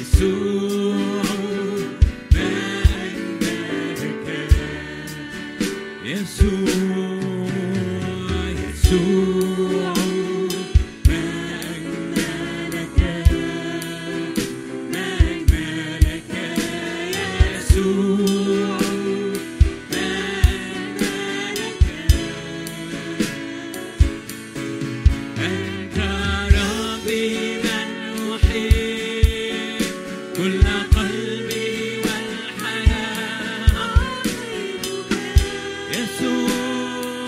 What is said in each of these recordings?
يسوع ما أجملك يسوع يسوع ما أجملك ما أجملك يسوع ما أجملك أنت ربي من أحب كل قلبي والحياة يسوع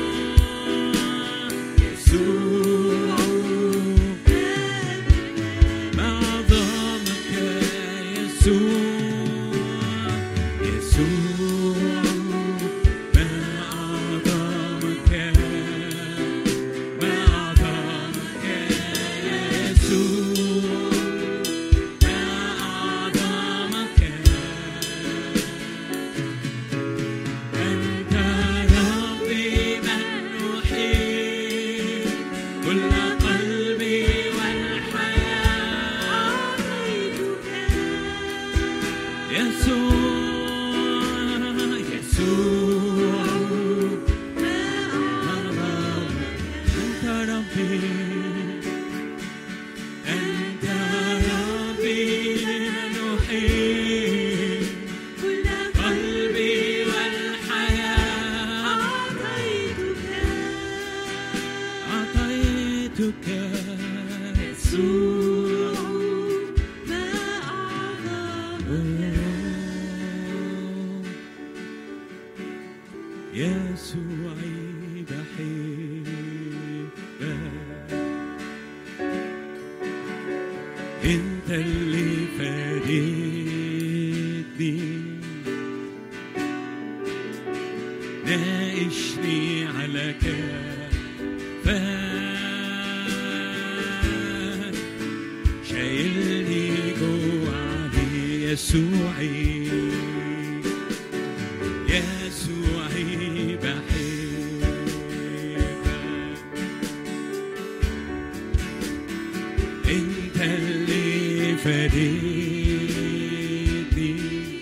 يسوع ما أعظمك يسوع يسوع ما أعظمك ما أعظمك يسوع ما أعظمك أنت ربي من أحب كل قلبي والحياة يسوع يسوع أنت ربي أنت ربي من أحب قلبي والحياة أعطيتك يسوع يسوعي بحبك انت اللي فادتني ناقشني على كفاك شايلني جوا علي يسوعي يسوعي بحبك انت اللي فادتني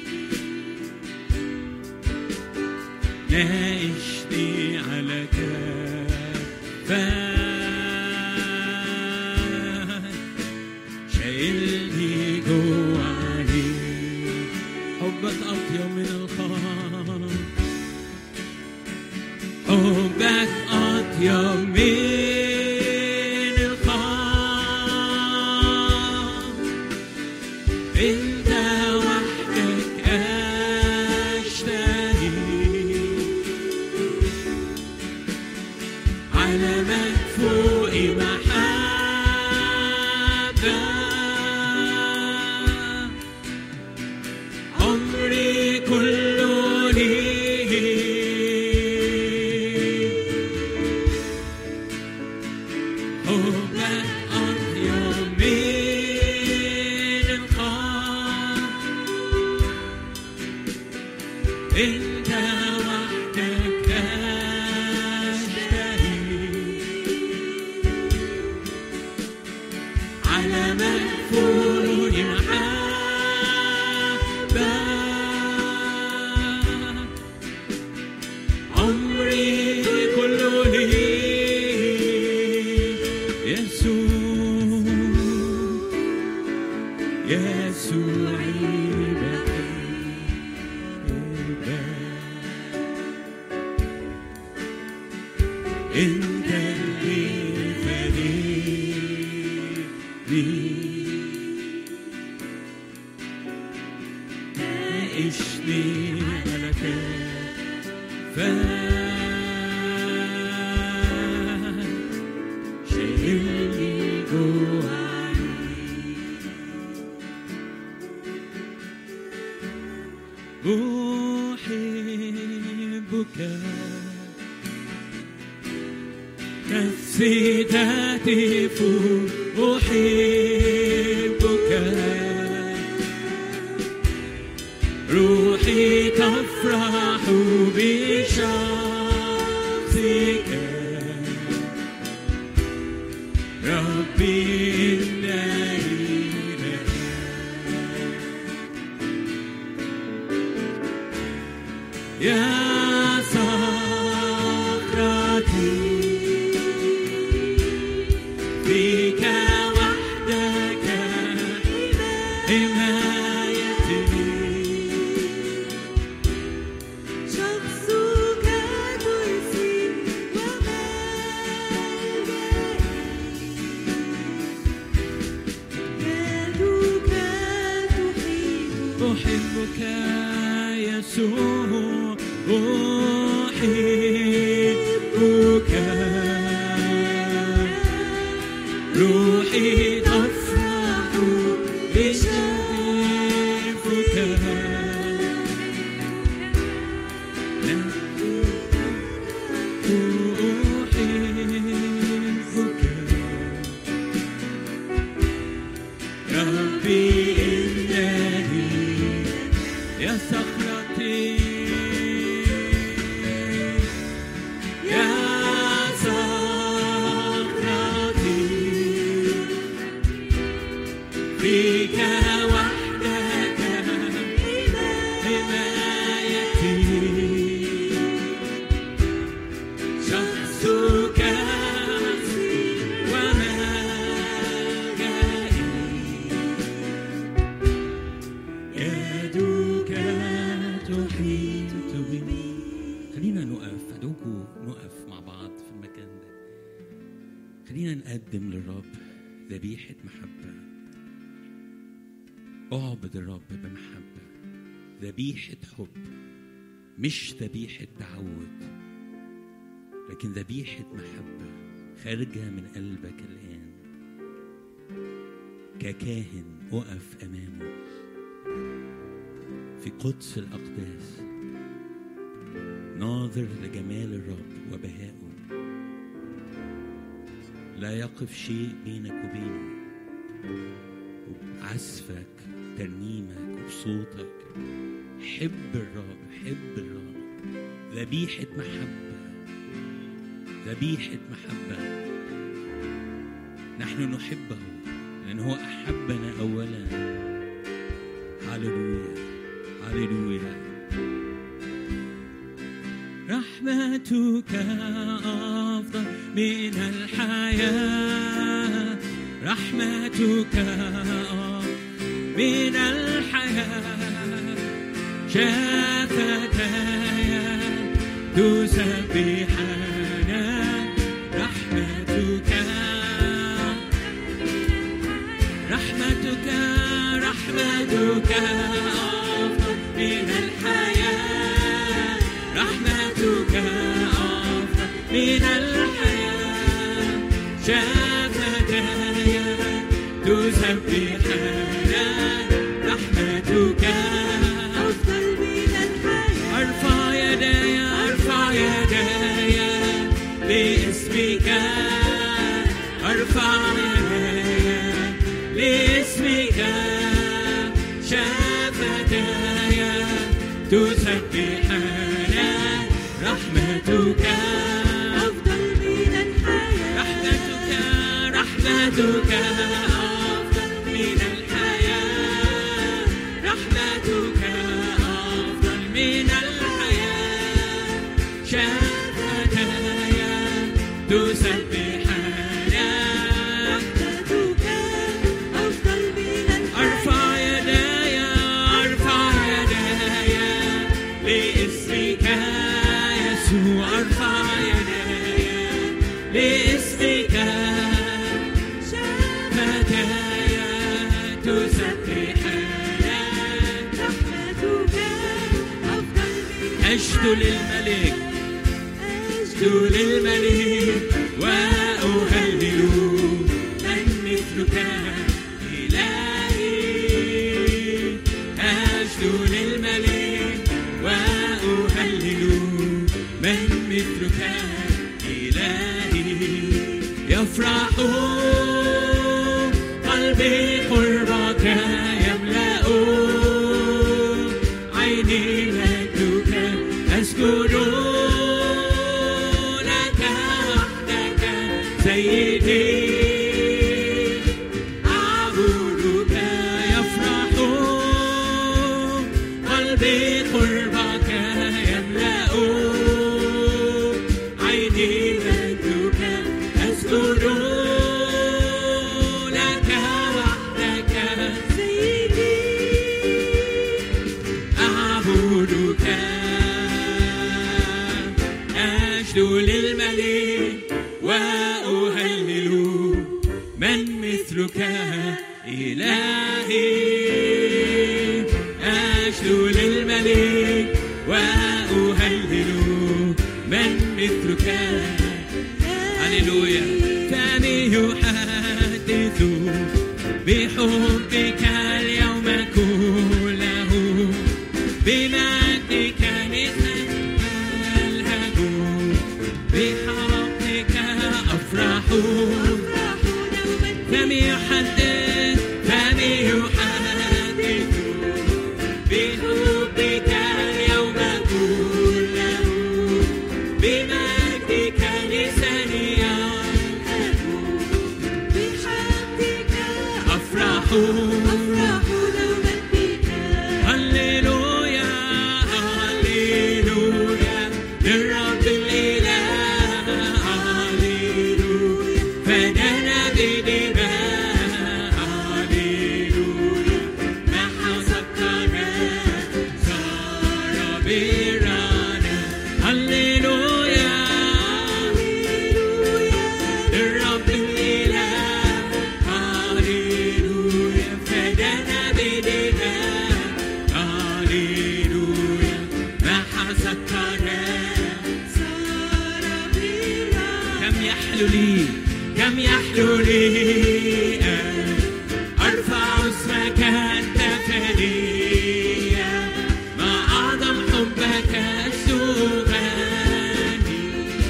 ناقشني على كفاك شايلني جوا عليك حبك أطيب من الخمر حبك أطيب من الخمر أنت وحدك أشتهي على مدفوع محبة عمري كله ليك حبك أطيب من الخمر أنت وحدك أشتهي على مدفوع محبة عمري كله ليك يسوع يسوعي بحبك انت اللي فديتني ناقشني على كفاك شايلني جواي أحبك نفسي تهتف أحبك روحي تفرح بشخصك ربي إنني لك يا صخرتي فيك وحدك حمايتي شخصك ترسي وملجئي يدك تحيط أحبك يسوع أحبك روحي تفرح بشرفك أحبك ربي إلهي يا صخرتي يا صخرتي فيك وحدك حمايتي شخصك وملجئي يدك تحيط بي خلينا نقف أدعوكم نقف مع بعض في المكان ده خلينا نقدم للرب ذبيحة محبة اعبد الرب بمحبة ذبيحة حب مش ذبيحة تعود لكن ذبيحة محبة خارجة من قلبك الآن ككاهن أقف أمامه في قدس الأقداس ناظر لجمال الرب وبهائه لا يقف شيء بينك وبينه وبعزفك ترنيمك وبصوتك حب الرب حب الرب ذبيحة محبة ذبيحة محبة نحن نحبه لأن هو أحبنا أولا هللويا هللويا رحمتك أفضل من الحياة رحمتك أفضل من الحياة شفتاي تسبحنا رحمتك رحمتك رحمتك أفضل من الحياة رحمتك أفضل من الحياة شفتاي تسبحنا رحمتك أفضل من الحياة ارفع يداي ارفع يداي لاسمك ارفع يداي لاسمك شفتاي تسبحنا رحمتك أفضل من الحياة رحمتك رحمتك أفضل من الحياة رحمتك أفضل من الحياة شفتاي تسبحنا رحمتك أفضل من الحياة أرفع يداي أرفع يداي لاسمك يسوع أرفع يداي لاسمك فتاي تسبحنا رحمتك أفضل من أشد للملك أشد للملك وأهلل من مثلك إلهي أشد للملك وأهلل من مثلك إلهي يفرح قلبي قربك يملأ عيني مجدك أسجد لك وحدك سيدي إلهي أشدو للملك وأهلل من مثلك هللويا فمي يحدث بحبك اليوم كله بمجدك نتهلهج بحقك أفرح فمي يحدث فمي يحدث بحبك اليوم كله بمجدك لساني يلهج أفرح هللويا هللويا للرب الإله هللويا فدانا بدماء هللويا محى سكرنا صار برانا هللويا للرب الإله هللويا فدانا بدماء هللويا محى سكرنا كم يحلو لي كم يحلو لي أن أرفع اسمك أنت فديا ما أعظم حبك السبحاني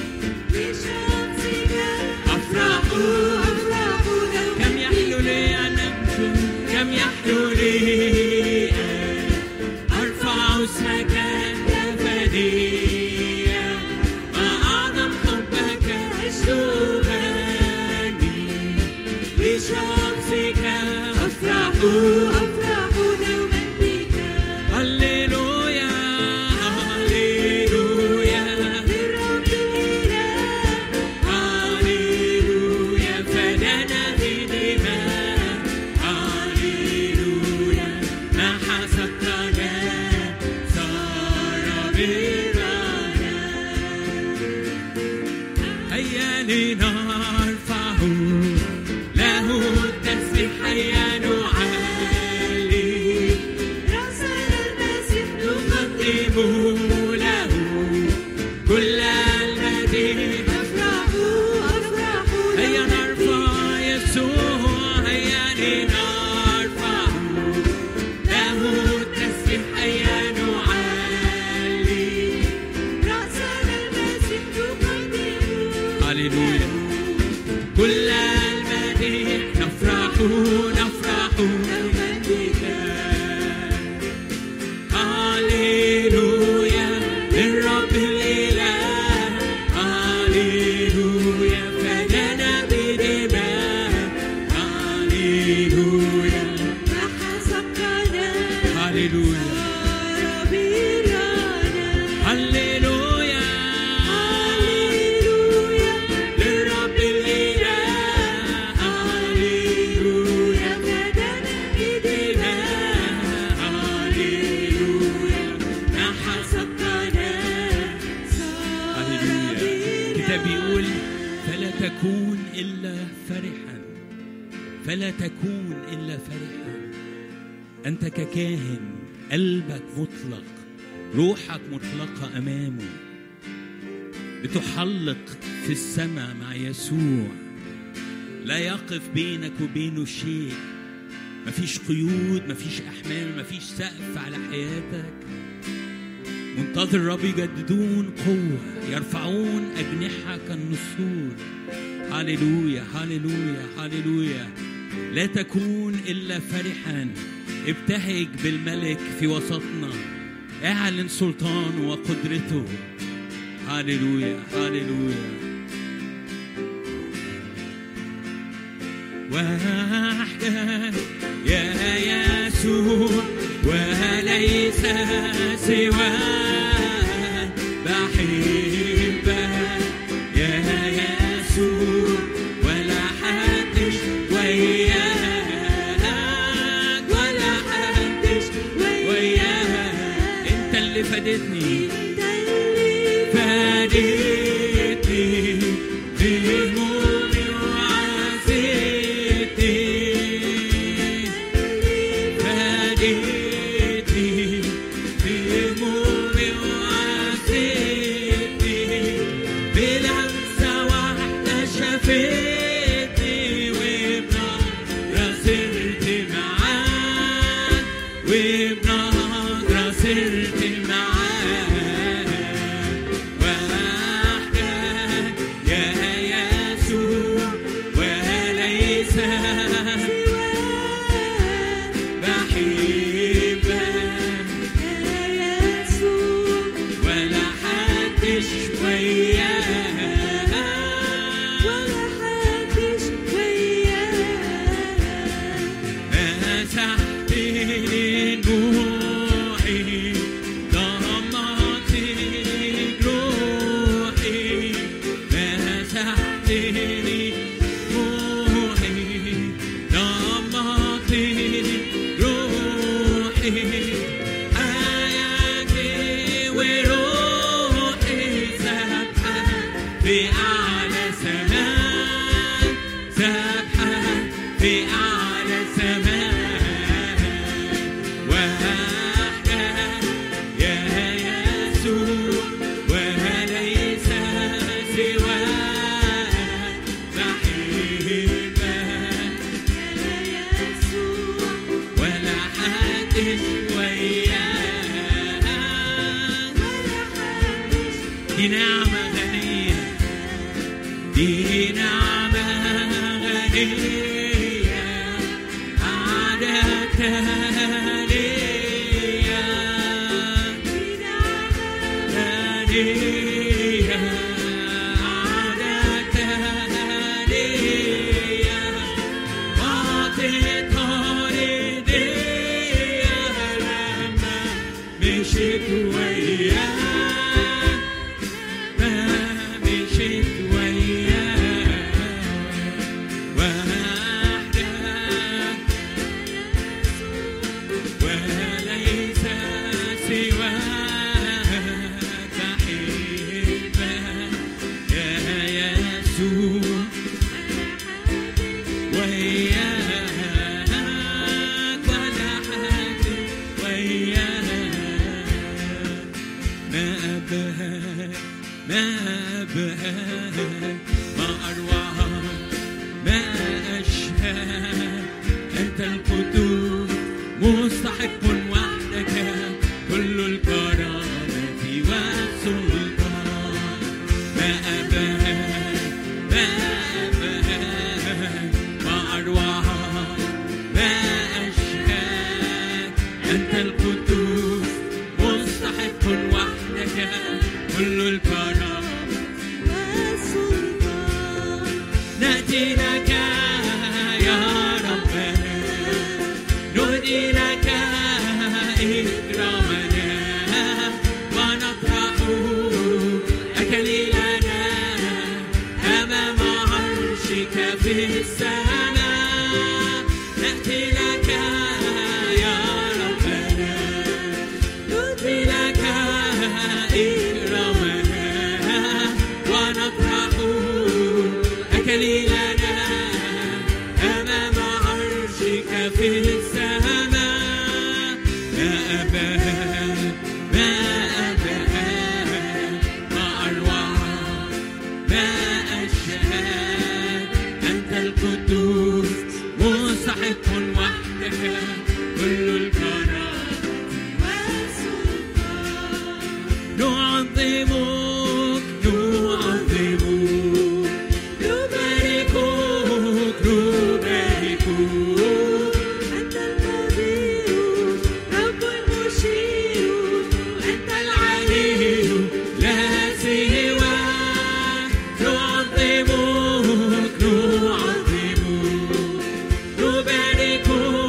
أفرح كم يحلو لي أن أمشي كم يحلو لي أن أرفع اسمك أنت فديا ما أعظم حبك السبحاني بشخصك أفرح هللويا هللويا هللويا فدانا بدماء هللويا ما حسبتنا صار برانا هيا لنرفعه له التسبيح هيا نعلي نقدم له كل المدينة هيا نرفع يسوع هيا لنرفع له التسبيح هيا نعلي هللويا كل المديح نفرح نفرح بك هللويا للرب الإله هللويا فدانا بدماء هللويا هللويا هللويا للرب الإله هللويا بدماء هللويا نحى سقنا هللويا الكتاب بيقول فلا تكون إلا فرحا فلا تكون إلا فرحا أنت ككاهن قلبك مطلق روحك مطلقة أمامه بتحلق في السماء مع يسوع لا يقف بينك وبينه شيء مفيش قيود مفيش أحمال مفيش سقف على حياتك منتظر الرب يجددون قوة يرفعون أجنحة كالنسور هللويا هللويا هللويا لا تكون إلا فرحا ابتهج بالملك في وسطنا اعلن سلطانه وقدرته هللويا هللويا وحدك يا يسوع وليس سواك بحبك يا يسوع ولا حد وياك ولا حد وياك انت اللي فادتني فادتني بهمومي وعزيتي لقيتني في همومي وعزتني بلمسة واحدة شافتني وبنظرة صرت معاك وبنظرة صرت معاك وحدك يا يسوع وليس بحبك ولا حدش وياك مسحتني دموعي ضمتني جروحي مسحتني دموعي ضمتني جروحي حياتي وروحي سابحة في أعلى سماء سابحة في أعلى سماء وحدك يا يسوع وليس سواك بحبك ولا حد وياك دي نعمة غنية دي نعمة غنية عادتها ليا غنية عادتها ليا عطيتها ليديا لما مشيت وياك ما مشيت وياك وحدك وليس سواك بحبك يا يسوع وياك ولا حد وياك ما أبهاك ما أبهاك ما أروعك ما أشهاك أنت القدوس مستحق وحدك كل الكرامة والسلطان ما أبهاك ما أبهاك ما أروعك ما أشهاك أنت القدوس مستحق وحدك كل الكرامة نأتي لك يا ربنا نهدي لك إكرامنا ونطرح أكليلنا أمام عرشك في السماء نأتي لك يا ربنا نهدي لك إكرامنا ونطرح أكليلنا أمام عرشك في السماء ما أبهاك ما أبهاك ما أروعك ما أشهاك أنت القدوس مستحق وحدك كل الكرامة نعظمك نعظمك نباركك نباركك أنت القدير رب المشير أنت العلي لا سواك نعظمك نعظمك نباركك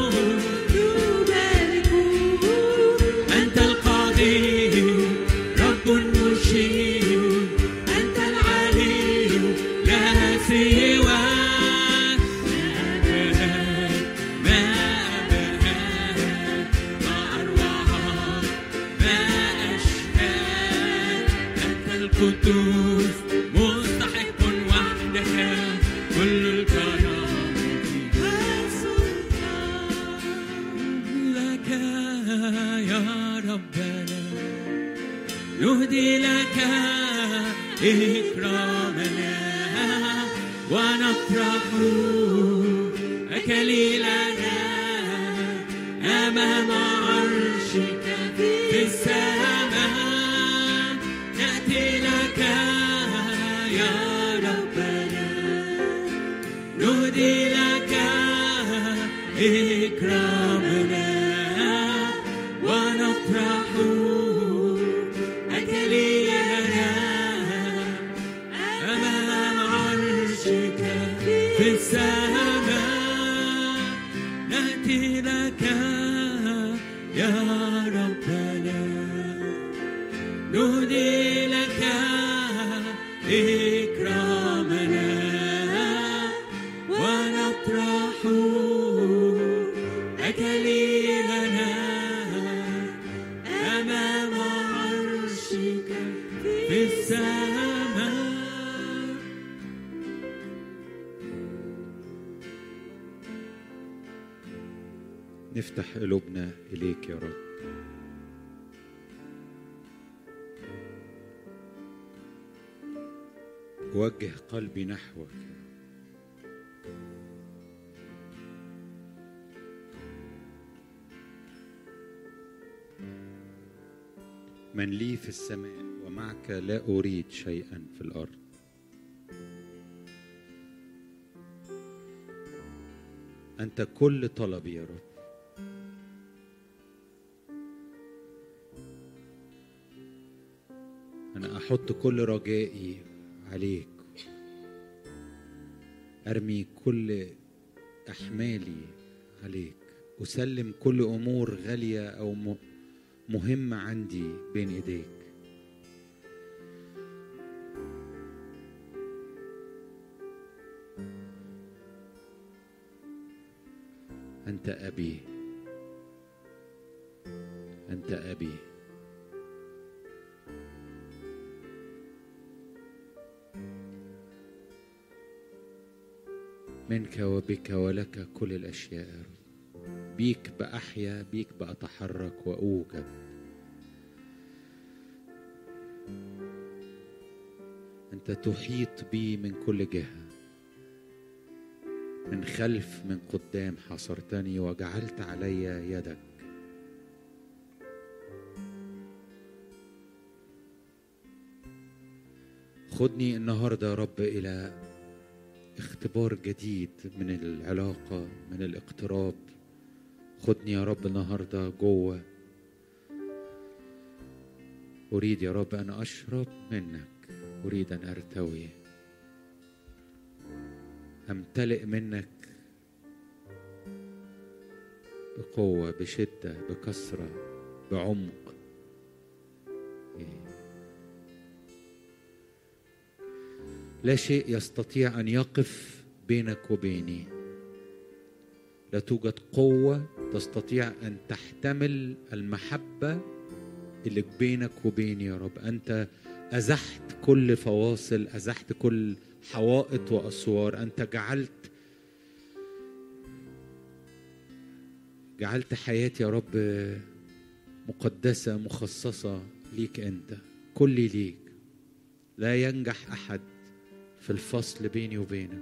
نبارك أنت القدير رب مشير أنت العلي لا سواك ما أبهاك ما أروعك ما أشهاك أنت القدوس مستحق وحدك كل الكرامة والسلطان لك يا ربنا نهدي لك إكرامنا ونفرح أكليلنا أمام عرشك في السماء نأتي لك يا ربنا نهدي لك إكرامنا ونفرح أكليلنا أمام عرشك في السماء نأتي لك يا ربنا نهدي لك إكرامنا ونطرح أكليلنا أمام عرشك في السماء نفتح قلوبنا إليك يا رب وجه قلبي نحوك من لي في السماء ومعك لا أريد شيئا في الأرض أنت كل طلبي يا رب أنا أحط كل رجائي عليك أرمي كل أحمالي عليك أسلم كل أمور غالية أو م- مهمة عندي بين إيديك أنت أبي أنت أبي منك وبك ولك كل الأشياء يا رب بيك بأحيا بيك بأتحرك وأوجد أنت تحيط بي من كل جهة من خلف من قدام حصرتني وجعلت علي يدك خدني النهارده يا رب الى اختبار جديد من العلاقه من الاقتراب خدني يا رب النهارده جوه اريد يا رب ان اشرب منك اريد ان ارتوي امتلئ منك بقوه بشده بكثره بعمق لا شيء يستطيع ان يقف بينك وبيني لا توجد قوه تستطيع ان تحتمل المحبه اللي بينك وبيني يا رب انت ازحت كل فواصل ازحت كل حوائط واسوار انت جعلت جعلت حياتي يا رب مقدسه مخصصه ليك انت كلي ليك لا ينجح احد في الفصل بيني وبينك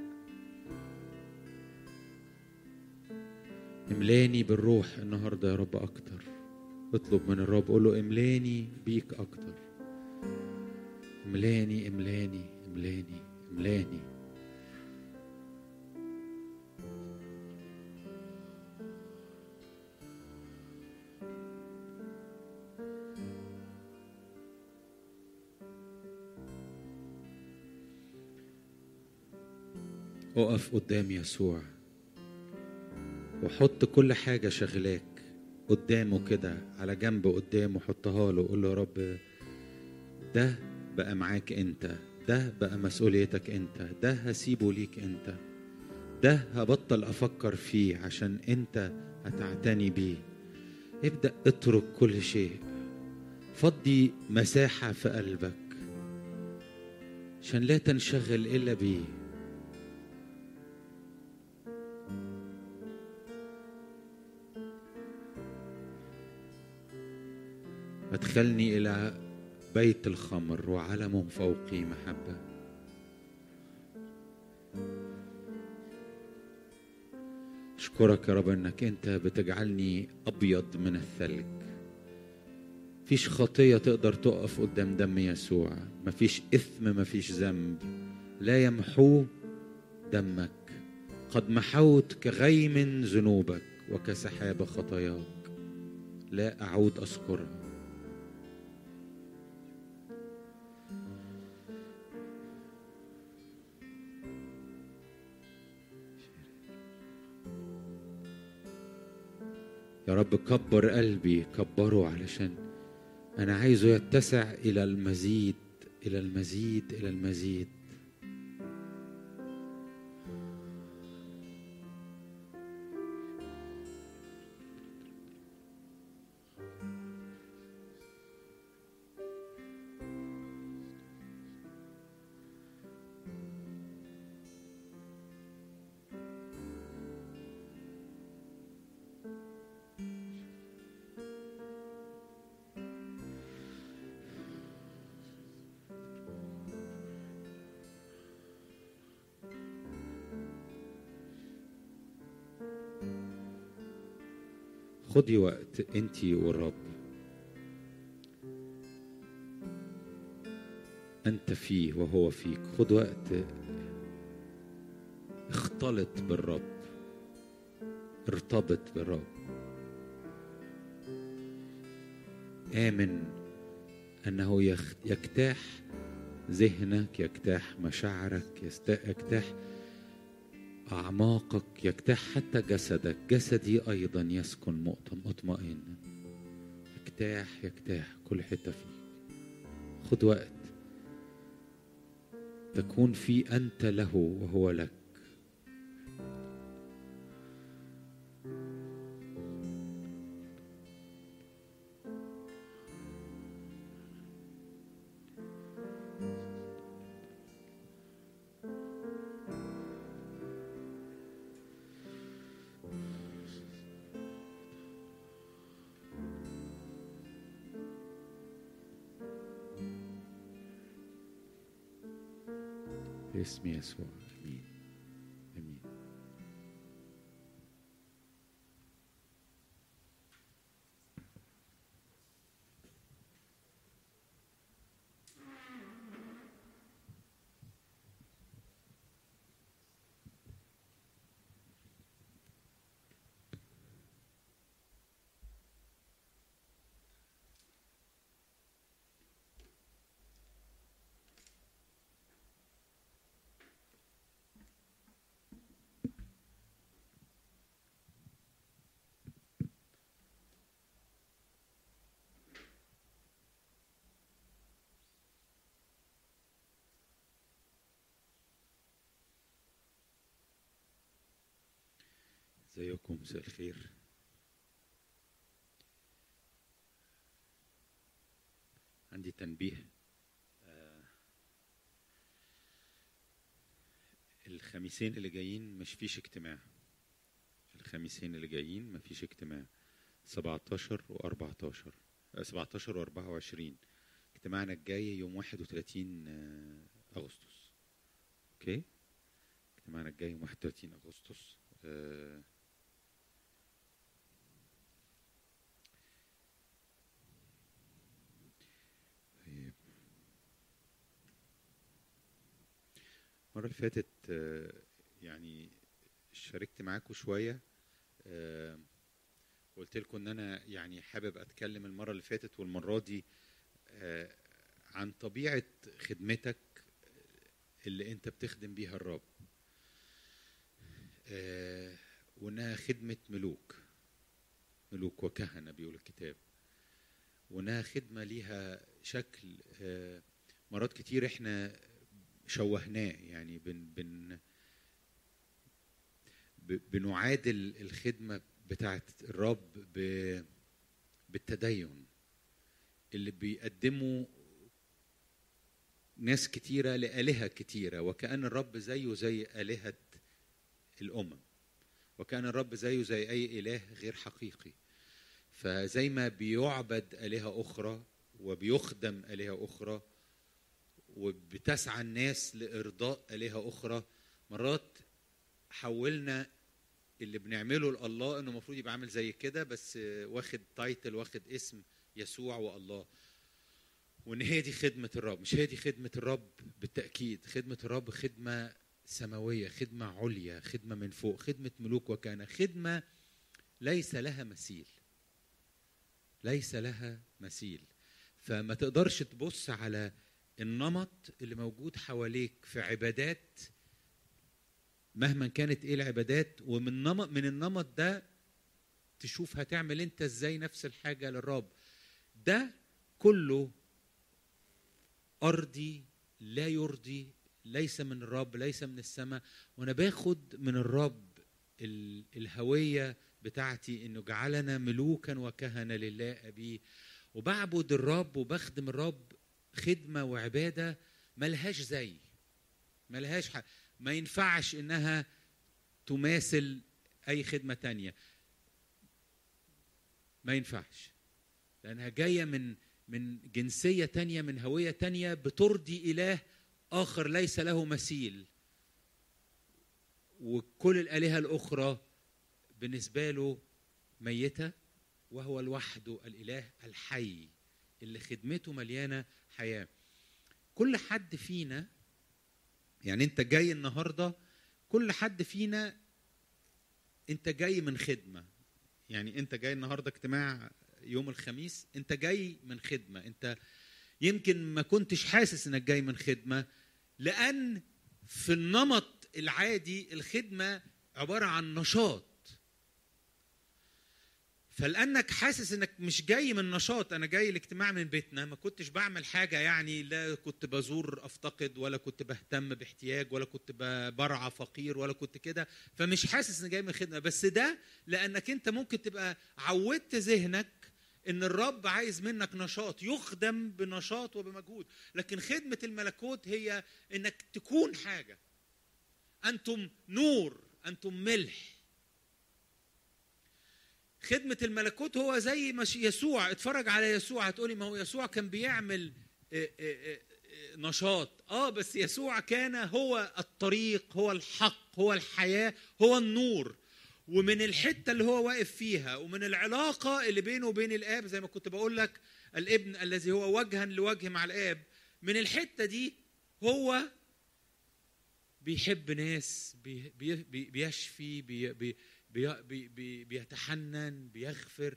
املاني بالروح النهارده يا رب اكتر اطلب من الرب قول له املاني بيك اكتر املاني املاني املاني املاني اقف قدام يسوع وحط كل حاجة شغلاك قدامه كده على جنب قدامه حطها له قول له يا رب ده بقى معاك انت ده بقى مسؤوليتك انت ده هسيبه ليك انت ده هبطل افكر فيه عشان انت هتعتني بيه ابدأ اترك كل شيء فضي مساحة في قلبك عشان لا تنشغل إلا بيه ادخلني إلى بيت الخمر وعلم فوقي محبة أشكرك يا رب أنك أنت بتجعلني أبيض من الثلج مفيش خطية تقدر تقف قدام دم يسوع مفيش إثم مفيش ذنب لا يمحو دمك قد محوت كغيم ذنوبك وكسحاب خطاياك لا أعود أذكرها يا رب كبر قلبي كبره علشان أنا عايزه يتسع إلى المزيد إلى المزيد إلى المزيد خدي وقت انت والرب انت فيه وهو فيك خد وقت اختلط بالرب ارتبط بالرب آمن أنه يخ- يجتاح ذهنك يجتاح مشاعرك يست- يجتاح أعماقك يجتاح حتى جسدك جسدي أيضا يسكن مؤتم- مطمئنا يجتاح يجتاح كل حتة فيك خد وقت تكون في أنت له وهو لك باسم يسوع امين امين ازيكم مساء الخير عندي تنبيه آه، الخميسين اللي جايين مش فيش اجتماع الخميسين اللي جايين مفيش اجتماع 17 و14 17 و24 اجتماعنا الجاي يوم 31 آه، اغسطس اوكي اجتماعنا الجاي يوم 31 اغسطس آه، طيب المرة اللي فاتت آه، يعني شاركت معاكم شوية آه، قلت لكم ان انا يعني حابب اتكلم المرة اللي فاتت والمرة دي آه، عن طبيعة خدمتك اللي انت بتخدم بيها الرب آه، وانها خدمة ملوك ملوك وكهنة بيقول الكتاب وانها خدمة ليها شكل آه، مرات كتير احنا شوهناه يعني بن بن ب- بنعادل الخدمة بتاعت الرب ب- بالتدين اللي بيقدموا ناس كتيرة لآلهة كتيرة وكأن الرب زيه زي آلهة الأمم وكان الرب زيه زي أي إله غير حقيقي فزي ما بيعبد آلهة أخرى وبيخدم آلهة أخرى وبتسعى الناس لإرضاء آلهة أخرى مرات حولنا اللي بنعمله لله انه المفروض يبقى عامل زي كده بس واخد تايتل واخد اسم يسوع والله وان هي دي خدمه الرب مش هي دي خدمه الرب بالتاكيد خدمه الرب خدمه سماويه خدمه عليا خدمه من فوق خدمه ملوك وكهنه خدمه ليس لها مثيل ليس لها مثيل فما تقدرش تبص على النمط اللي موجود حواليك في عبادات مهما كانت ايه العبادات ومن نمط من النمط ده تشوف هتعمل انت ازاي نفس الحاجه للرب ده كله ارضي لا يرضي ليس من الرب ليس من السماء وانا باخد من الرب ال- الهويه بتاعتي انه جعلنا ملوكا وكهنه لله ابيه وبعبد الرب وبخدم الرب خدمه وعباده ملهاش زي ملهاش حق ما ينفعش انها تماثل اي خدمه تانية ما ينفعش لانها جايه من من جنسيه تانية من هويه تانية بترضي اله اخر ليس له مثيل وكل الالهه الاخرى بالنسبه له ميته وهو لوحده الاله الحي اللي خدمته مليانه حياه كل حد فينا يعني انت جاي النهارده كل حد فينا انت جاي من خدمه يعني انت جاي النهارده اجتماع يوم الخميس انت جاي من خدمه انت يمكن ما كنتش حاسس انك جاي من خدمه لان في النمط العادي الخدمه عباره عن نشاط فلانك حاسس انك مش جاي من نشاط انا جاي الاجتماع من بيتنا ما كنتش بعمل حاجه يعني لا كنت بزور افتقد ولا كنت بهتم باحتياج ولا كنت ب- برعى فقير ولا كنت كده فمش حاسس اني جاي من خدمه بس ده لانك انت ممكن تبقى عودت ذهنك ان الرب عايز منك نشاط يخدم بنشاط وبمجهود لكن خدمه الملكوت هي انك تكون حاجه انتم نور انتم ملح خدمة الملكوت هو زي ما ش- يسوع اتفرج على يسوع هتقولي ما هو يسوع كان بيعمل اه، اه، اه، اه، نشاط اه بس يسوع كان هو الطريق هو الحق هو الحياة هو النور ومن الحتة اللي هو واقف فيها ومن العلاقة اللي بينه وبين الآب زي ما كنت بقول لك الابن الذي هو وجها لوجه مع الآب من الحتة دي هو بيحب ناس بي بي بي بيشفي بي بي بي بي بي بيتحنن بيغفر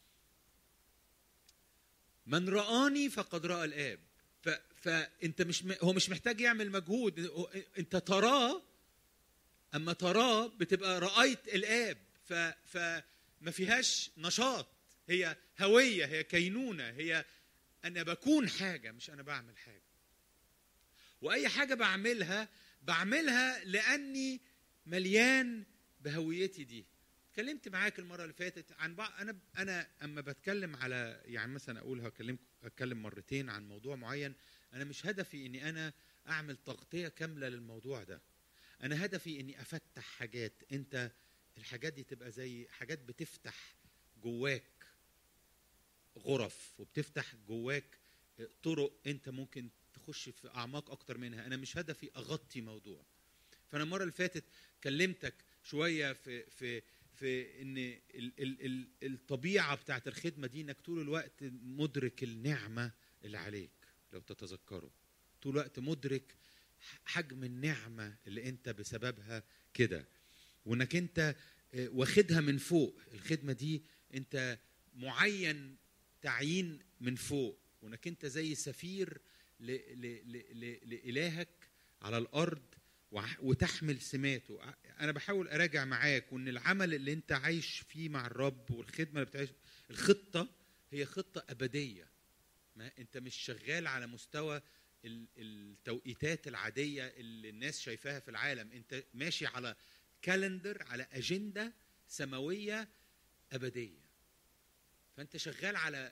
من رآني فقد رأى الآب ف فأنت مش م- هو مش محتاج يعمل مجهود هو- أنت تراه أما تراه بتبقى رأيت الآب ف فما فيهاش نشاط هي هوية هي كينونة هي أنا بكون حاجة مش أنا بعمل حاجة واي حاجه بعملها بعملها لاني مليان بهويتي دي اتكلمت معاك المره اللي فاتت عن بعض انا انا اما بتكلم على يعني مثلا اقول هكلمك اتكلم مرتين عن موضوع معين انا مش هدفي اني انا اعمل تغطيه كامله للموضوع ده انا هدفي اني افتح حاجات انت الحاجات دي تبقى زي حاجات بتفتح جواك غرف وبتفتح جواك طرق انت ممكن تخش في اعماق اكتر منها انا مش هدفي اغطي موضوع فانا المره اللي فاتت كلمتك شويه في في في ان ال ال ال الطبيعه بتاعت الخدمه دي انك طول الوقت مدرك النعمه اللي عليك لو تتذكروا طول الوقت مدرك حجم النعمه اللي انت بسببها كده وانك انت آه، واخدها من فوق الخدمه دي انت معين تعيين من فوق وانك انت زي سفير ل ل ل ل لالهك على الارض وع- وتحمل سماته ع- انا بحاول اراجع معاك وان العمل اللي انت عايش فيه مع الرب والخدمه اللي بتعيش الخطه هي خطه ابديه ما انت مش شغال على مستوى ال- التوقيتات العاديه اللي الناس شايفاها في العالم انت ماشي على كالندر على اجنده سماويه ابديه فانت شغال على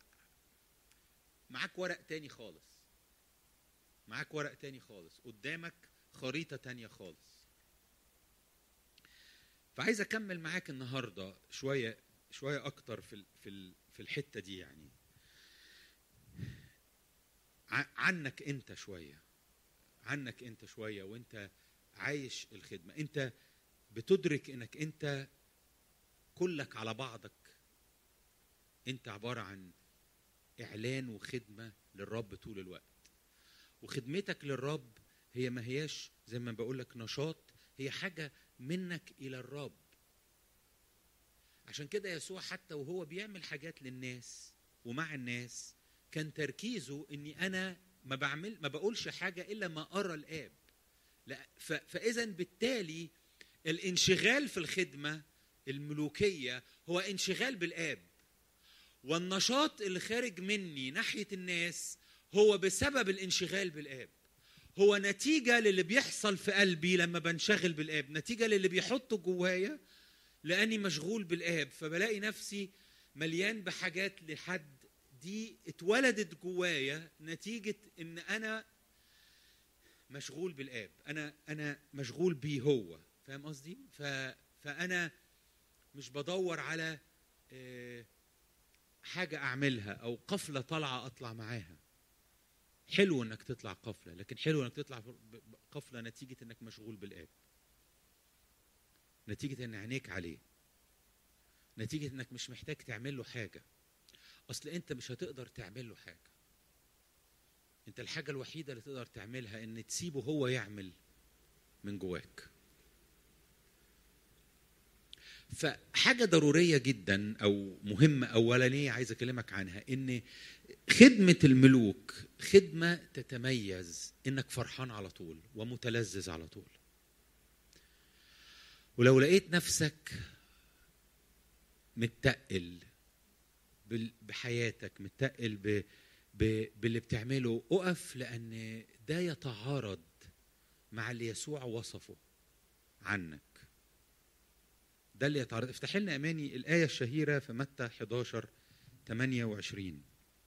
معاك ورق تاني خالص معاك ورق تاني خالص قدامك خريطة تانية خالص فعايز أكمل معاك النهاردة شوية شويه اكتر في ال- في ال- في الحته دي يعني ع- عنك انت شويه عنك انت شويه وانت عايش الخدمه انت بتدرك انك انت كلك على بعضك انت عباره عن اعلان وخدمه للرب طول الوقت وخدمتك للرب هي ما هياش زي ما بقول لك نشاط هي حاجه منك الى الرب عشان كده يسوع حتى وهو بيعمل حاجات للناس ومع الناس كان تركيزه اني انا ما بعمل ما بقولش حاجه الا ما ارى الاب لا ف- فاذا بالتالي الانشغال في الخدمه الملوكيه هو انشغال بالاب والنشاط اللي خارج مني ناحيه الناس هو بسبب الانشغال بالاب هو نتيجه للي بيحصل في قلبي لما بنشغل بالاب نتيجه للي بيحطه جوايا لاني مشغول بالاب فبلاقي نفسي مليان بحاجات لحد دي اتولدت جوايا نتيجه ان انا مشغول بالاب انا انا مشغول بيه هو فاهم قصدي ف فانا مش بدور على آه، حاجه اعملها او قفله طالعه اطلع معاها حلو انك تطلع قفله لكن حلو انك تطلع ب- ب- قفله نتيجه انك مشغول بالاب نتيجه ان عينيك عليه نتيجه انك مش محتاج تعمل له حاجه اصل انت مش هتقدر تعمل له حاجه انت الحاجه الوحيده اللي تقدر تعملها ان تسيبه هو يعمل من جواك فحاجه ضروريه جدا او مهمه اولانيه عايز اكلمك عنها ان خدمه الملوك خدمه تتميز انك فرحان على طول ومتلذذ على طول ولو لقيت نفسك متقل بال- بحياتك متقل ب... ب... باللي بتعمله اقف لان ده يتعارض مع اللي يسوع وصفه عنك ده اللي يتعرض افتح لنا اماني الايه الشهيره في متى 11 28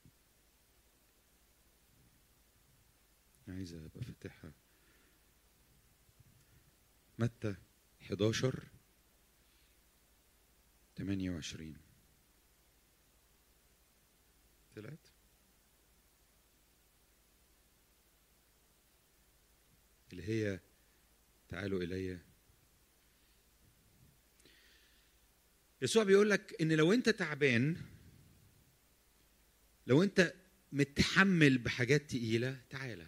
عايز ابقى فاتحها متى 11 28 طلعت اللي هي تعالوا الي يسوع بيقول لك ان لو انت تعبان لو انت متحمل بحاجات تقيله تعالى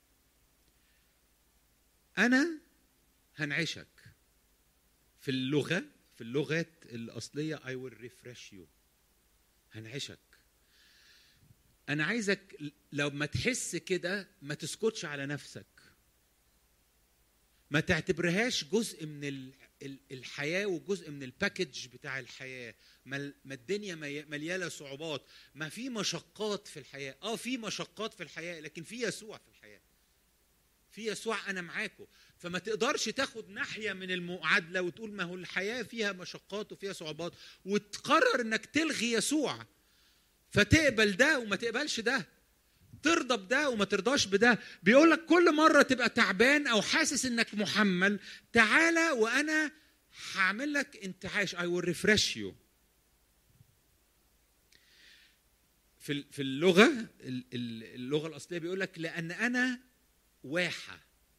انا هنعشك في اللغه في اللغات الاصليه I will refresh you هنعشك انا عايزك لو ما تحس كده ما تسكتش على نفسك ما تعتبرهاش جزء من ال- ال- الحياه وجزء من الباكج بتاع الحياه ما ال- ما الدنيا مي- مليانه صعوبات ما في مشقات في الحياه اه في مشقات في الحياه لكن في يسوع في الحياه في يسوع انا معاكم فما تقدرش تاخد ناحيه من المعادله وتقول ما هو الحياه فيها مشقات وفيها صعوبات وتقرر انك تلغي يسوع فتقبل ده وما تقبلش ده ترضى بده وما ترضاش بده بيقول لك كل مره تبقى تعبان او حاسس انك محمل تعالى وانا هعمل لك انتعاش I will refresh you في ال- في اللغه ال- ال- اللغه الاصليه بيقول لك لان انا واحه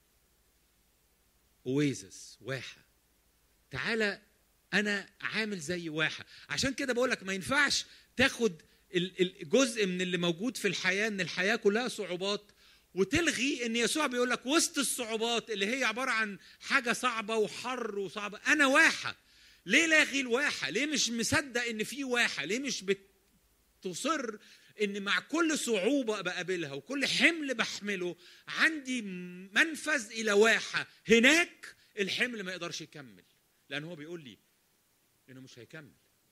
اويزس واحه تعالى انا عامل زي واحه عشان كده بقول لك ما ينفعش تاخد ال- الجزء من اللي موجود في الحياه ان الحياه كلها صعوبات وتلغي ان يسوع بيقول لك وسط الصعوبات اللي هي عباره عن حاجه صعبه وحر وصعبه انا واحه ليه لاغي الواحه ليه مش مصدق ان في واحه ليه مش بتصر ان مع كل صعوبه بقابلها وكل حمل بحمله عندي منفذ الى واحه هناك الحمل ما يقدرش يكمل لان هو بيقول لي انه مش هيكمل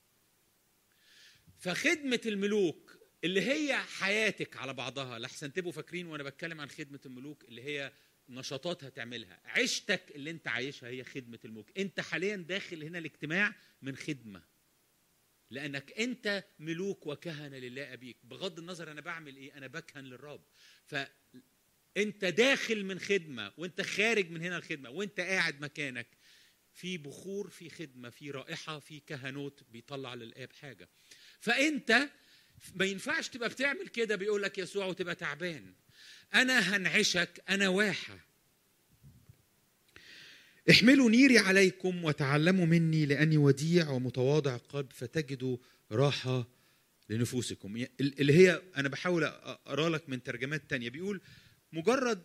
فخدمه الملوك اللي هي حياتك على بعضها لحسن تبقوا فاكرين وانا بتكلم عن خدمه الملوك اللي هي نشاطات هتعملها عيشتك اللي انت عايشها هي خدمه الملوك انت حاليا داخل هنا الاجتماع من خدمه لانك انت ملوك وكهنه لله ابيك بغض النظر انا بعمل ايه انا بكهن للرب فانت داخل من خدمه وانت خارج من هنا الخدمه وانت قاعد مكانك في بخور في خدمه في رائحه في كهنوت بيطلع للاب حاجه فانت ما ينفعش تبقى بتعمل كده بيقول لك يسوع وتبقى تعبان انا هنعشك انا واحه احملوا نيري عليكم وتعلموا مني لاني وديع ومتواضع القلب فتجدوا راحه لنفوسكم اللي هي انا بحاول اقرا لك من ترجمات تانية بيقول مجرد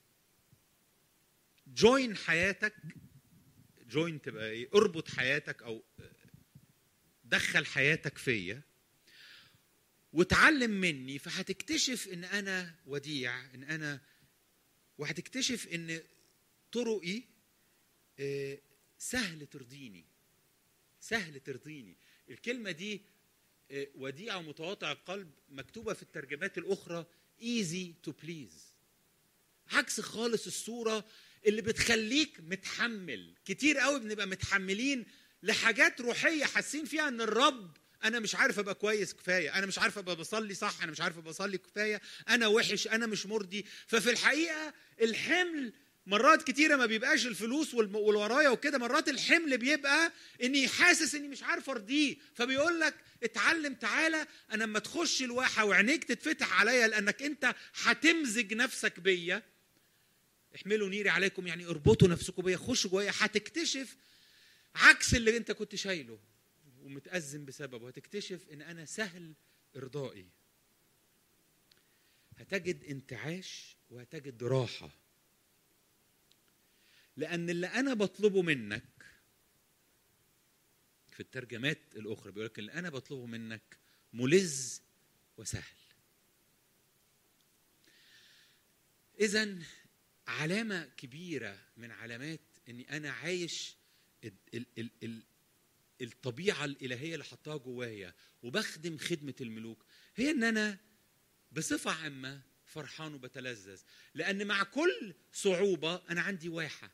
جوين حياتك جوين تبقى ايه اربط حياتك او دخل حياتك فيا وتعلم مني فهتكتشف ان انا وديع ان انا وهتكتشف ان طرقي آه، سهل ترضيني سهل ترضيني الكلمه دي آه، وديعه ومتواضع القلب مكتوبه في الترجمات الاخرى easy to please عكس خالص الصوره اللي بتخليك متحمل كتير قوي بنبقى متحملين لحاجات روحيه حاسين فيها ان الرب انا مش عارف ابقى كويس كفايه انا مش عارف ابقى بصلي صح انا مش عارف ابقى بصلي كفايه انا وحش انا مش مرضي ففي الحقيقه الحمل مرات كتيره ما بيبقاش الفلوس والم- والورايا وكده مرات الحمل بيبقى اني حاسس اني مش عارف ارضيه فبيقول لك اتعلم تعالى انا لما تخش الواحه وعينيك تتفتح عليا لانك انت هتمزج نفسك بيا احملوا نيري عليكم يعني اربطوا نفسكم بيا خشوا جوايا هتكتشف عكس اللي انت كنت شايله ومتأزم بسببه هتكتشف ان انا سهل ارضائي هتجد انتعاش وهتجد راحه لان اللي انا بطلبه منك في الترجمات الاخرى بيقول لك اللي انا بطلبه منك ملذ وسهل اذا علامه كبيره من علامات اني انا عايش ال ال ال ال الطبيعه الالهيه اللي حطها جوايا وبخدم خدمه الملوك هي ان انا بصفه عامه فرحان وبتلذذ لان مع كل صعوبه انا عندي واحه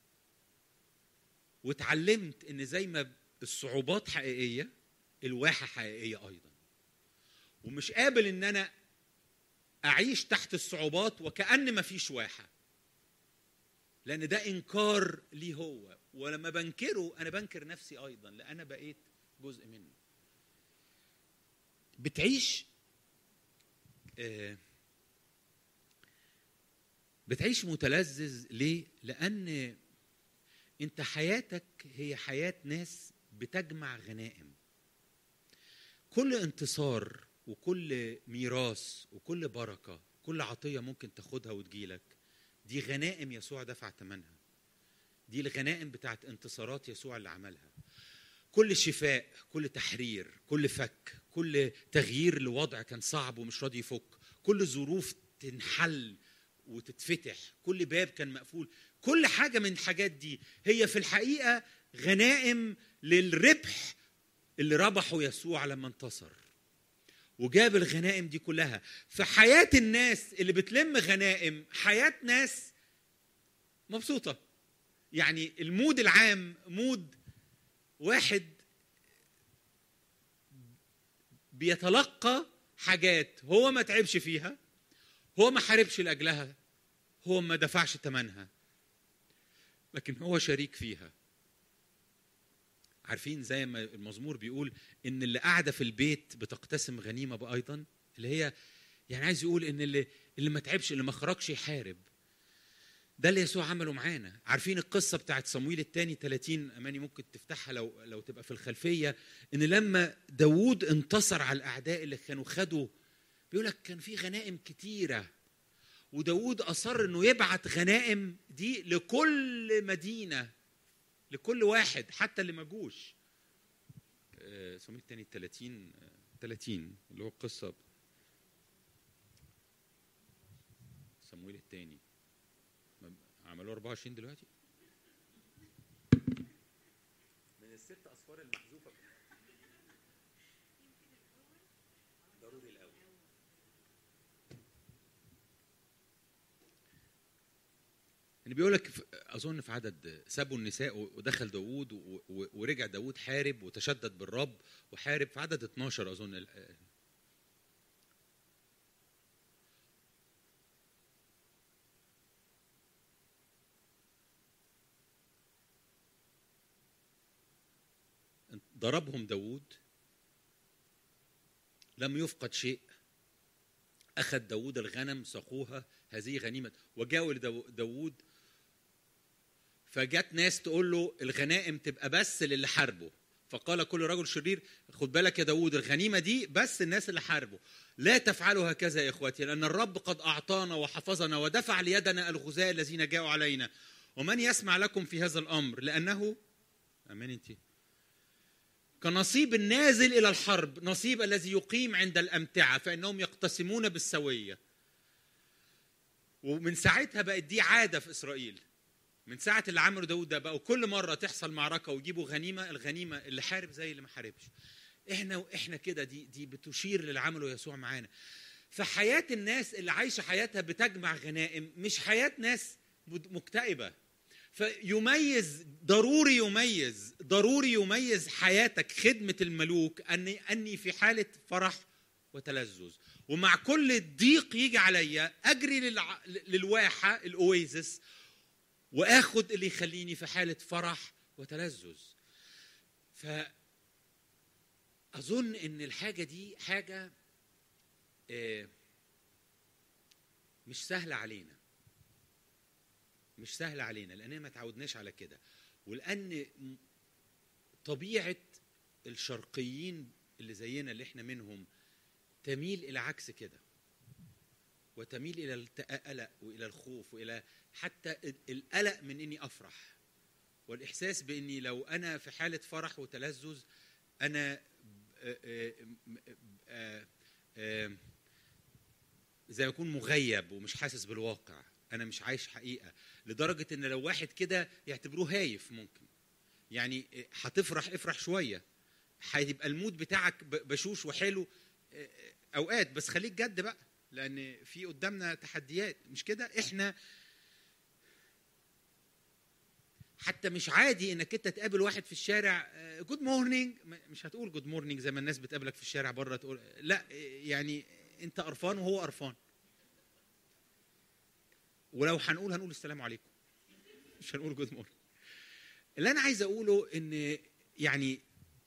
واتعلمت ان زي ما الصعوبات حقيقيه الواحه حقيقيه ايضا ومش قابل ان انا اعيش تحت الصعوبات وكأن ما فيش واحه لان ده انكار ليه هو ولما بنكره انا بنكر نفسي ايضا لان انا بقيت جزء منه بتعيش آه، بتعيش متلذذ ليه لان انت حياتك هي حياه ناس بتجمع غنائم كل انتصار وكل ميراث وكل بركه كل عطيه ممكن تاخدها وتجيلك دي غنائم يسوع دفع ثمنها دي الغنائم بتاعت انتصارات يسوع اللي عملها كل شفاء كل تحرير كل فك كل تغيير لوضع كان صعب ومش راضي يفك كل ظروف تنحل وتتفتح كل باب كان مقفول كل حاجة من الحاجات دي هي في الحقيقة غنائم للربح اللي ربحه يسوع لما انتصر وجاب الغنائم دي كلها فحياة الناس اللي بتلم غنائم حياة ناس مبسوطة يعني المود العام مود واحد بيتلقى حاجات هو ما تعبش فيها هو ما حاربش لاجلها هو ما دفعش ثمنها لكن هو شريك فيها عارفين زي ما المزمور بيقول ان اللي قاعده في البيت بتقتسم غنيمه ايضا اللي هي يعني عايز يقول ان اللي اللي ما تعبش اللي ما خرجش يحارب ده اللي يسوع عمله معانا عارفين القصه بتاعت صمويل الثاني 30 اماني ممكن تفتحها لو لو تبقى في الخلفيه ان لما داوود انتصر على الاعداء اللي كانوا خدوا بيقول لك كان في غنائم كتيره وداوود اصر انه يبعت غنائم دي لكل مدينه لكل واحد حتى اللي ما جوش آه، صمويل الثاني 30 آه، 30 اللي هو القصه صمويل الثاني عملوه 24 دلوقتي من الست اصفار المحذوفه ضروري الاول يعني بيقول لك في- اظن في عدد سابوا النساء ودخل داوود و- و- ورجع داوود حارب وتشدد بالرب وحارب في عدد 12 اظن ال- ضربهم داوود لم يفقد شيء أخذ داوود الغنم سقوها هذه غنيمة وجاءوا لداوود فجت ناس تقول له الغنائم تبقى بس للي حاربه فقال كل رجل شرير خد بالك يا داوود الغنيمة دي بس الناس اللي حاربوا لا تفعلوا هكذا يا إخوتي لأن الرب قد أعطانا وحفظنا ودفع ليدنا الغزاة الذين جاءوا علينا ومن يسمع لكم في هذا الأمر لأنه أمين أنت كنصيب النازل إلى الحرب نصيب الذي يقيم عند الأمتعة فإنهم يقتسمون بالسوية ومن ساعتها بقت دي عادة في إسرائيل من ساعة اللي عملوا داود ده بقوا كل مرة تحصل معركة ويجيبوا غنيمة الغنيمة اللي حارب زي اللي ما حاربش احنا واحنا كده دي دي بتشير للي عمله يسوع معانا فحياة الناس اللي عايشة حياتها بتجمع غنائم مش حياة ناس مكتئبة فيميز ضروري يميز ضروري يميز حياتك خدمة الملوك أني أني في حالة فرح وتلذذ ومع كل ضيق يجي عليا أجري للع... للواحة الأويزس وآخد اللي يخليني في حالة فرح وتلذذ ف أظن إن الحاجة دي حاجة آه، مش سهلة علينا مش سهلة علينا لأننا ما تعودناش على كده ولأن طبيعة الشرقيين اللي زينا اللي احنا منهم تميل إلى عكس كده وتميل إلى القلق وإلى الخوف وإلى حتى القلق من إني أفرح والإحساس بإني لو أنا في حالة فرح وتلذذ أنا زي ما اكون مغيب ومش حاسس بالواقع انا مش عايش حقيقه لدرجه ان لو واحد كده يعتبروه هايف ممكن يعني هتفرح افرح شويه هيبقى المود بتاعك بشوش وحلو اوقات بس خليك جد بقى لان في قدامنا تحديات مش كده احنا حتى مش عادي انك انت تقابل واحد في الشارع جود مورنينج مش هتقول جود مورنينج زي ما الناس بتقابلك في الشارع بره تقول لا يعني انت قرفان وهو قرفان ولو هنقول هنقول السلام عليكم مش هنقول جود مورنينج اللي انا عايز اقوله ان يعني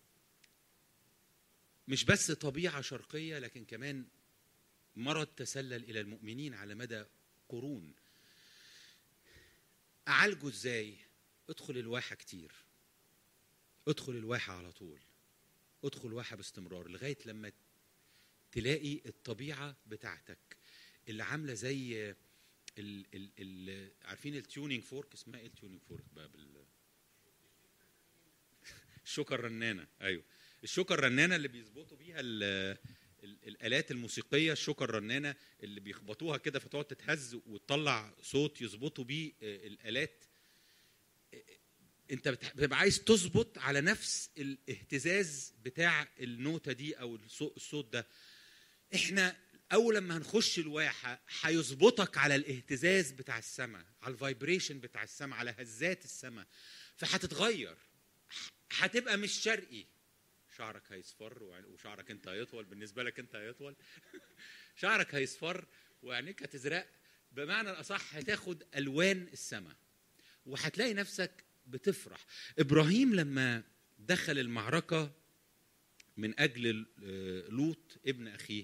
مش بس طبيعه شرقيه لكن كمان مرض تسلل الى المؤمنين على مدى قرون اعالجه ازاي ادخل الواحة كتير ادخل الواحة على طول ادخل الواحة باستمرار لغاية لما تلاقي الطبيعة بتاعتك اللي عاملة زي ال ال ال عارفين التيونينج فورك اسمها ايه التيونينج فورك بقى بال الشوكة الرنانة ايوه الشوكة الرنانة اللي بيظبطوا بيها ال ال الالات الموسيقيه الشوكه الرنانه اللي بيخبطوها كده فتقعد تتهز وتطلع صوت يظبطوا بيه الالات انت بتبقى عايز تظبط على نفس الاهتزاز بتاع النوتة دي او الصوت ده احنا اول لما هنخش الواحة هيظبطك على الاهتزاز بتاع السماء على الفايبريشن بتاع السماء على هزات السماء فهتتغير هتبقى مش شرقي شعرك هيصفر وشعرك انت هيطول بالنسبة لك انت هيطول شعرك هيصفر وعينيك هتزرق بمعنى الاصح هتاخد الوان السماء وهتلاقي نفسك بتفرح ابراهيم لما دخل المعركه من اجل لوط ابن اخيه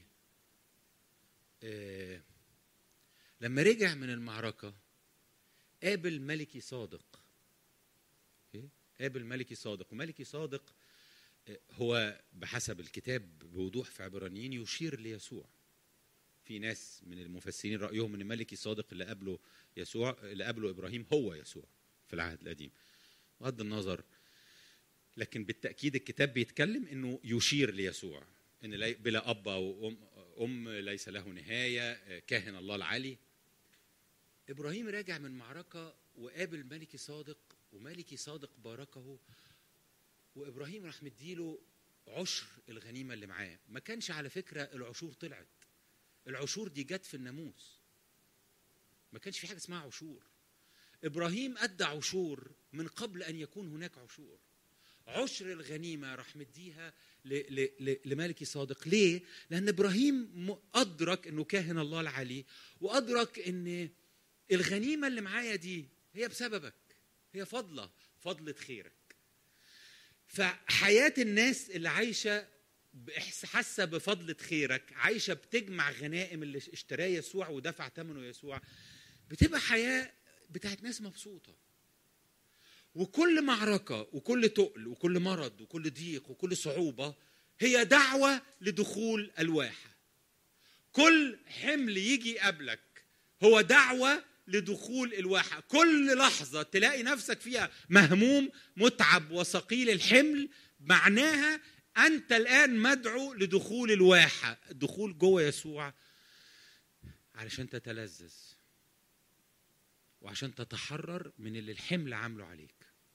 لما رجع من المعركه قابل ملكي صادق قابل ملكي صادق وملكي صادق هو بحسب الكتاب بوضوح في عبرانيين يشير ليسوع في ناس من المفسرين رايهم ان ملكي صادق اللي قابله يسوع اللي قابله ابراهيم هو يسوع في العهد القديم بغض النظر لكن بالتاكيد الكتاب بيتكلم انه يشير ليسوع ان بلا اب او ام ام ليس له نهايه كاهن الله العلي ابراهيم راجع من معركه وقابل ملكي صادق وملكي صادق باركه وابراهيم راح مديله عشر الغنيمه اللي معاه ما كانش على فكره العشور طلعت العشور دي جت في الناموس ما كانش في حاجه اسمها عشور ابراهيم ادى عشور من قبل ان يكون هناك عشور عشر الغنيمه راح مديها لملكي صادق ليه لان ابراهيم ادرك انه كاهن الله العلي وادرك ان الغنيمه اللي معايا دي هي بسببك هي فضله فضله خيرك فحياه الناس اللي عايشه بإحس- حاسه بفضله خيرك عايشه بتجمع غنائم اللي اشتراه يسوع ودفع ثمنه يسوع بتبقى حياه بتاعت ناس مبسوطه وكل معركه وكل تقل وكل مرض وكل ضيق وكل صعوبه هي دعوه لدخول الواحه كل حمل يجي يقابلك هو دعوه لدخول الواحه كل لحظه تلاقي نفسك فيها مهموم متعب وثقيل الحمل معناها انت الان مدعو لدخول الواحه الدخول جوه يسوع علشان تتلذذ وعشان تتحرر من اللي الحمل عامله عليك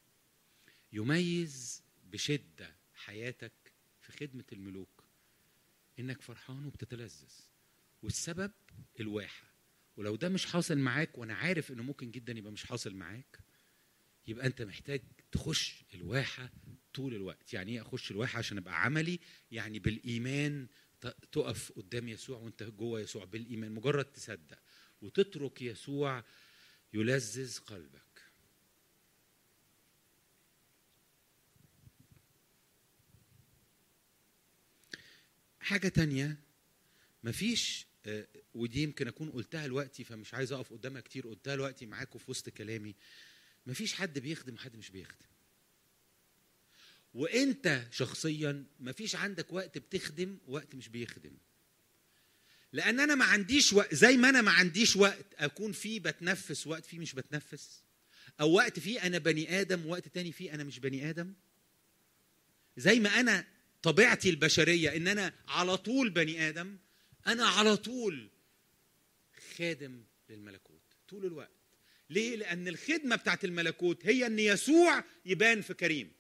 يميز بشده حياتك في خدمه الملوك انك فرحان وبتتلذذ والسبب الواحه ولو ده مش حاصل معاك وانا عارف انه ممكن جدا يبقى مش حاصل معاك يبقى انت محتاج تخش الواحه طول الوقت يعني ايه اخش الواحه عشان ابقى عملي يعني بالايمان ت- تقف قدام يسوع وانت جوه يسوع بالايمان مجرد تصدق وتترك يسوع يلذذ قلبك حاجة تانية مفيش آه، ودي يمكن أكون قلتها دلوقتي فمش عايز أقف قدامها كتير قلتها دلوقتي معاكم في وسط كلامي مفيش حد بيخدم وحد مش بيخدم وانت شخصيا مفيش عندك وقت بتخدم وقت مش بيخدم لان انا ما عنديش وقت زي ما انا ما عنديش وقت اكون فيه بتنفس وقت فيه مش بتنفس او وقت فيه انا بني ادم ووقت تاني فيه انا مش بني ادم زي ما انا طبيعتي البشريه ان انا على طول بني ادم انا على طول خادم للملكوت طول الوقت ليه لان الخدمه بتاعت الملكوت هي ان يسوع يبان في كريم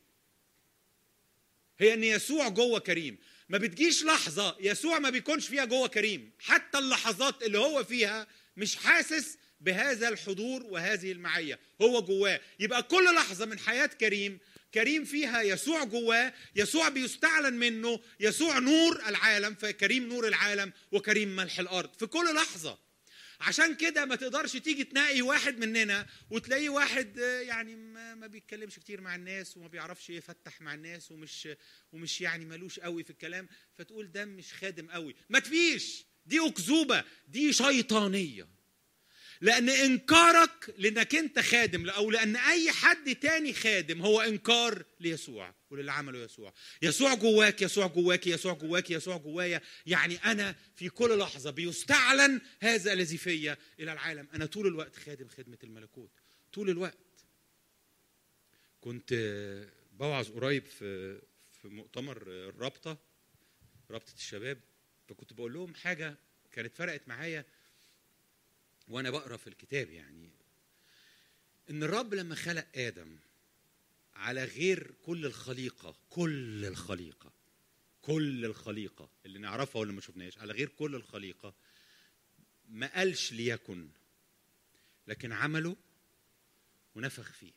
هي ان يسوع جوه كريم ما بتجيش لحظه يسوع ما بيكونش فيها جوه كريم حتى اللحظات اللي هو فيها مش حاسس بهذا الحضور وهذه المعيه هو جواه يبقى كل لحظه من حياه كريم كريم فيها يسوع جواه يسوع بيستعلن منه يسوع نور العالم فكريم نور العالم وكريم ملح الارض في كل لحظه عشان كده ما تقدرش تيجي تنقي واحد مننا وتلاقيه واحد آه، يعني ما, ما بيتكلمش كتير مع الناس وما بيعرفش يفتح مع الناس ومش ومش يعني ملوش قوي في الكلام فتقول ده مش خادم قوي ما تفيش دي اكذوبه دي شيطانيه لان انكارك لانك انت خادم او لان اي حد تاني خادم هو انكار ليسوع وللي عمله يسوع يسوع جواك يسوع جواك يسوع جواك يسوع جوايا يعني انا في كل لحظه بيستعلن هذا الذي فيا الى العالم انا طول الوقت خادم خدمه الملكوت طول الوقت كنت بوعظ قريب في في مؤتمر الرابطه رابطه الشباب فكنت بقول لهم حاجه كانت فرقت معايا وانا بقرا في الكتاب يعني ان الرب لما خلق ادم على غير كل الخليقه كل الخليقه كل الخليقه اللي نعرفها ولا ما شفناهاش على غير كل الخليقه ما قالش ليكن لكن عمله ونفخ فيه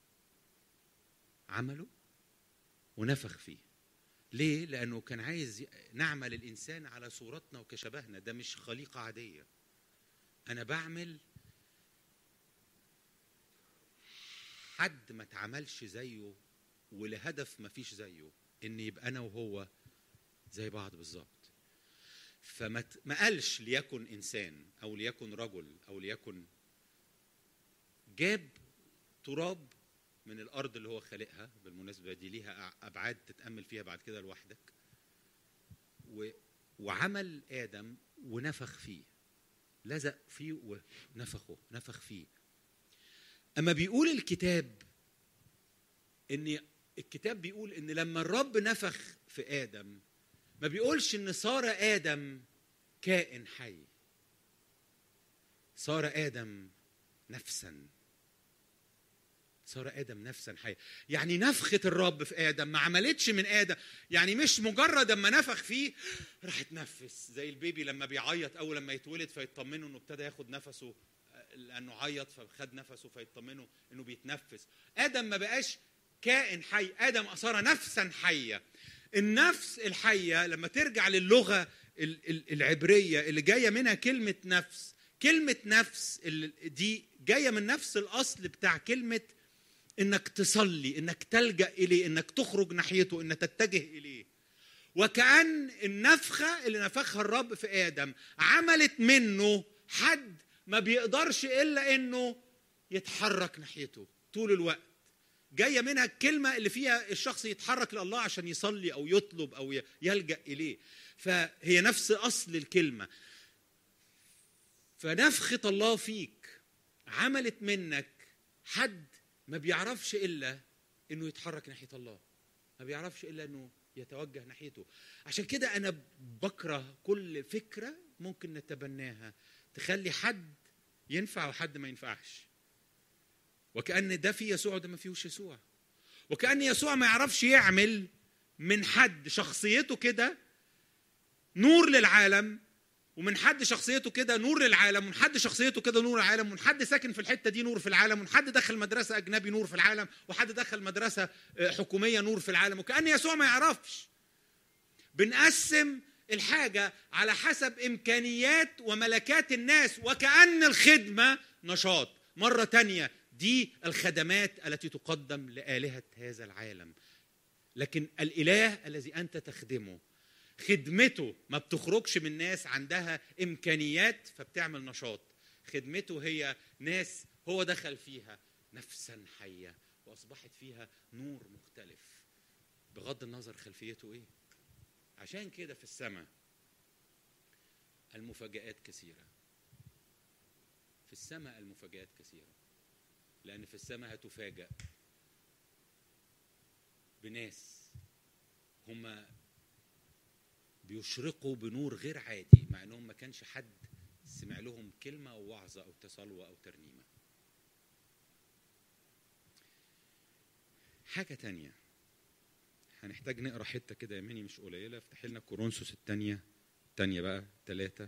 عمله ونفخ فيه ليه لانه كان عايز نعمل الانسان على صورتنا وكشبهنا ده مش خليقه عاديه انا بعمل حد ما اتعملش زيه ولهدف ما فيش زيه ان يبقى انا وهو زي بعض بالظبط فما ت- ما قالش ليكن انسان او ليكن رجل او ليكن جاب تراب من الارض اللي هو خالقها بالمناسبه دي ليها أع- ابعاد تتامل فيها بعد كده لوحدك و... وعمل ادم ونفخ فيه لزق فيه ونفخه نفخ فيه اما بيقول الكتاب ان الكتاب بيقول ان لما الرب نفخ في ادم ما بيقولش ان صار ادم كائن حي صار ادم نفسا صار ادم نفسا حيا يعني نفخه الرب في ادم ما عملتش من ادم يعني مش مجرد اما نفخ فيه راح تنفس زي البيبي لما بيعيط اول لما يتولد فيطمنوا انه ابتدى ياخد نفسه آه، لانه عيط فخد نفسه فيطمنوا انه بيتنفس ادم ما بقاش كائن حي ادم صار نفسا حيه النفس الحيه لما ترجع للغه ال- ال- العبريه اللي جايه منها كلمه نفس كلمه نفس ال- دي جايه من نفس الاصل بتاع كلمه انك تصلي انك تلجا اليه انك تخرج ناحيته انك تتجه اليه وكأن النفخة اللي نفخها الرب في آدم عملت منه حد ما بيقدرش إلا إنه يتحرك ناحيته طول الوقت جاية منها الكلمة اللي فيها الشخص يتحرك لله عشان يصلي أو يطلب أو يلجأ إليه فهي نفس أصل الكلمة فنفخة الله فيك عملت منك حد ما بيعرفش إلا إنه يتحرك ناحية الله ما بيعرفش إلا إنه يتوجه ناحيته عشان كده انا بكره كل فكره ممكن نتبناها تخلي حد ينفع وحد ما ينفعش وكأن ده في يسوع وده ما فيهوش يسوع وكأن يسوع ما يعرفش يعمل من حد شخصيته كده نور للعالم ومن حد شخصيته كده نور للعالم ومن حد شخصيته كده نور للعالم ومن حد ساكن في الحته دي نور في العالم ومن حد دخل مدرسه اجنبي نور في العالم وحد دخل مدرسه حكوميه نور في العالم وكان يسوع ما يعرفش بنقسم الحاجه على حسب امكانيات وملكات الناس وكأن الخدمه نشاط مره تانية دي الخدمات التي تقدم لآلهة هذا العالم لكن الإله الذي أنت تخدمه خدمته ما بتخرجش من ناس عندها امكانيات فبتعمل نشاط خدمته هي ناس هو دخل فيها نفسا حيه واصبحت فيها نور مختلف بغض النظر خلفيته ايه عشان كده في السماء المفاجآت كثيرة في السماء المفاجآت كثيرة لأن في السماء هتفاجأ بناس هم بيشرقوا بنور غير عادي مع انهم ما كانش حد سمع لهم كلمه او وعظه او تصلوه او ترنيمه حاجه تانية هنحتاج نقرا حته كده يماني مش قليله افتح لنا كورنثوس الثانيه الثانيه بقى ثلاثة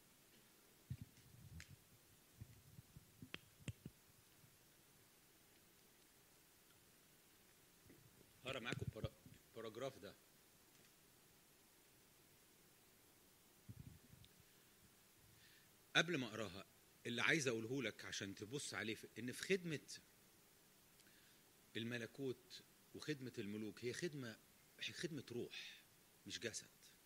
هقرا معاكم الباراجراف ده قبل ما اقراها اللي عايز اقوله لك عشان تبص عليه ان في خدمه الملكوت وخدمه الملوك هي خدمه خدمه روح مش جسد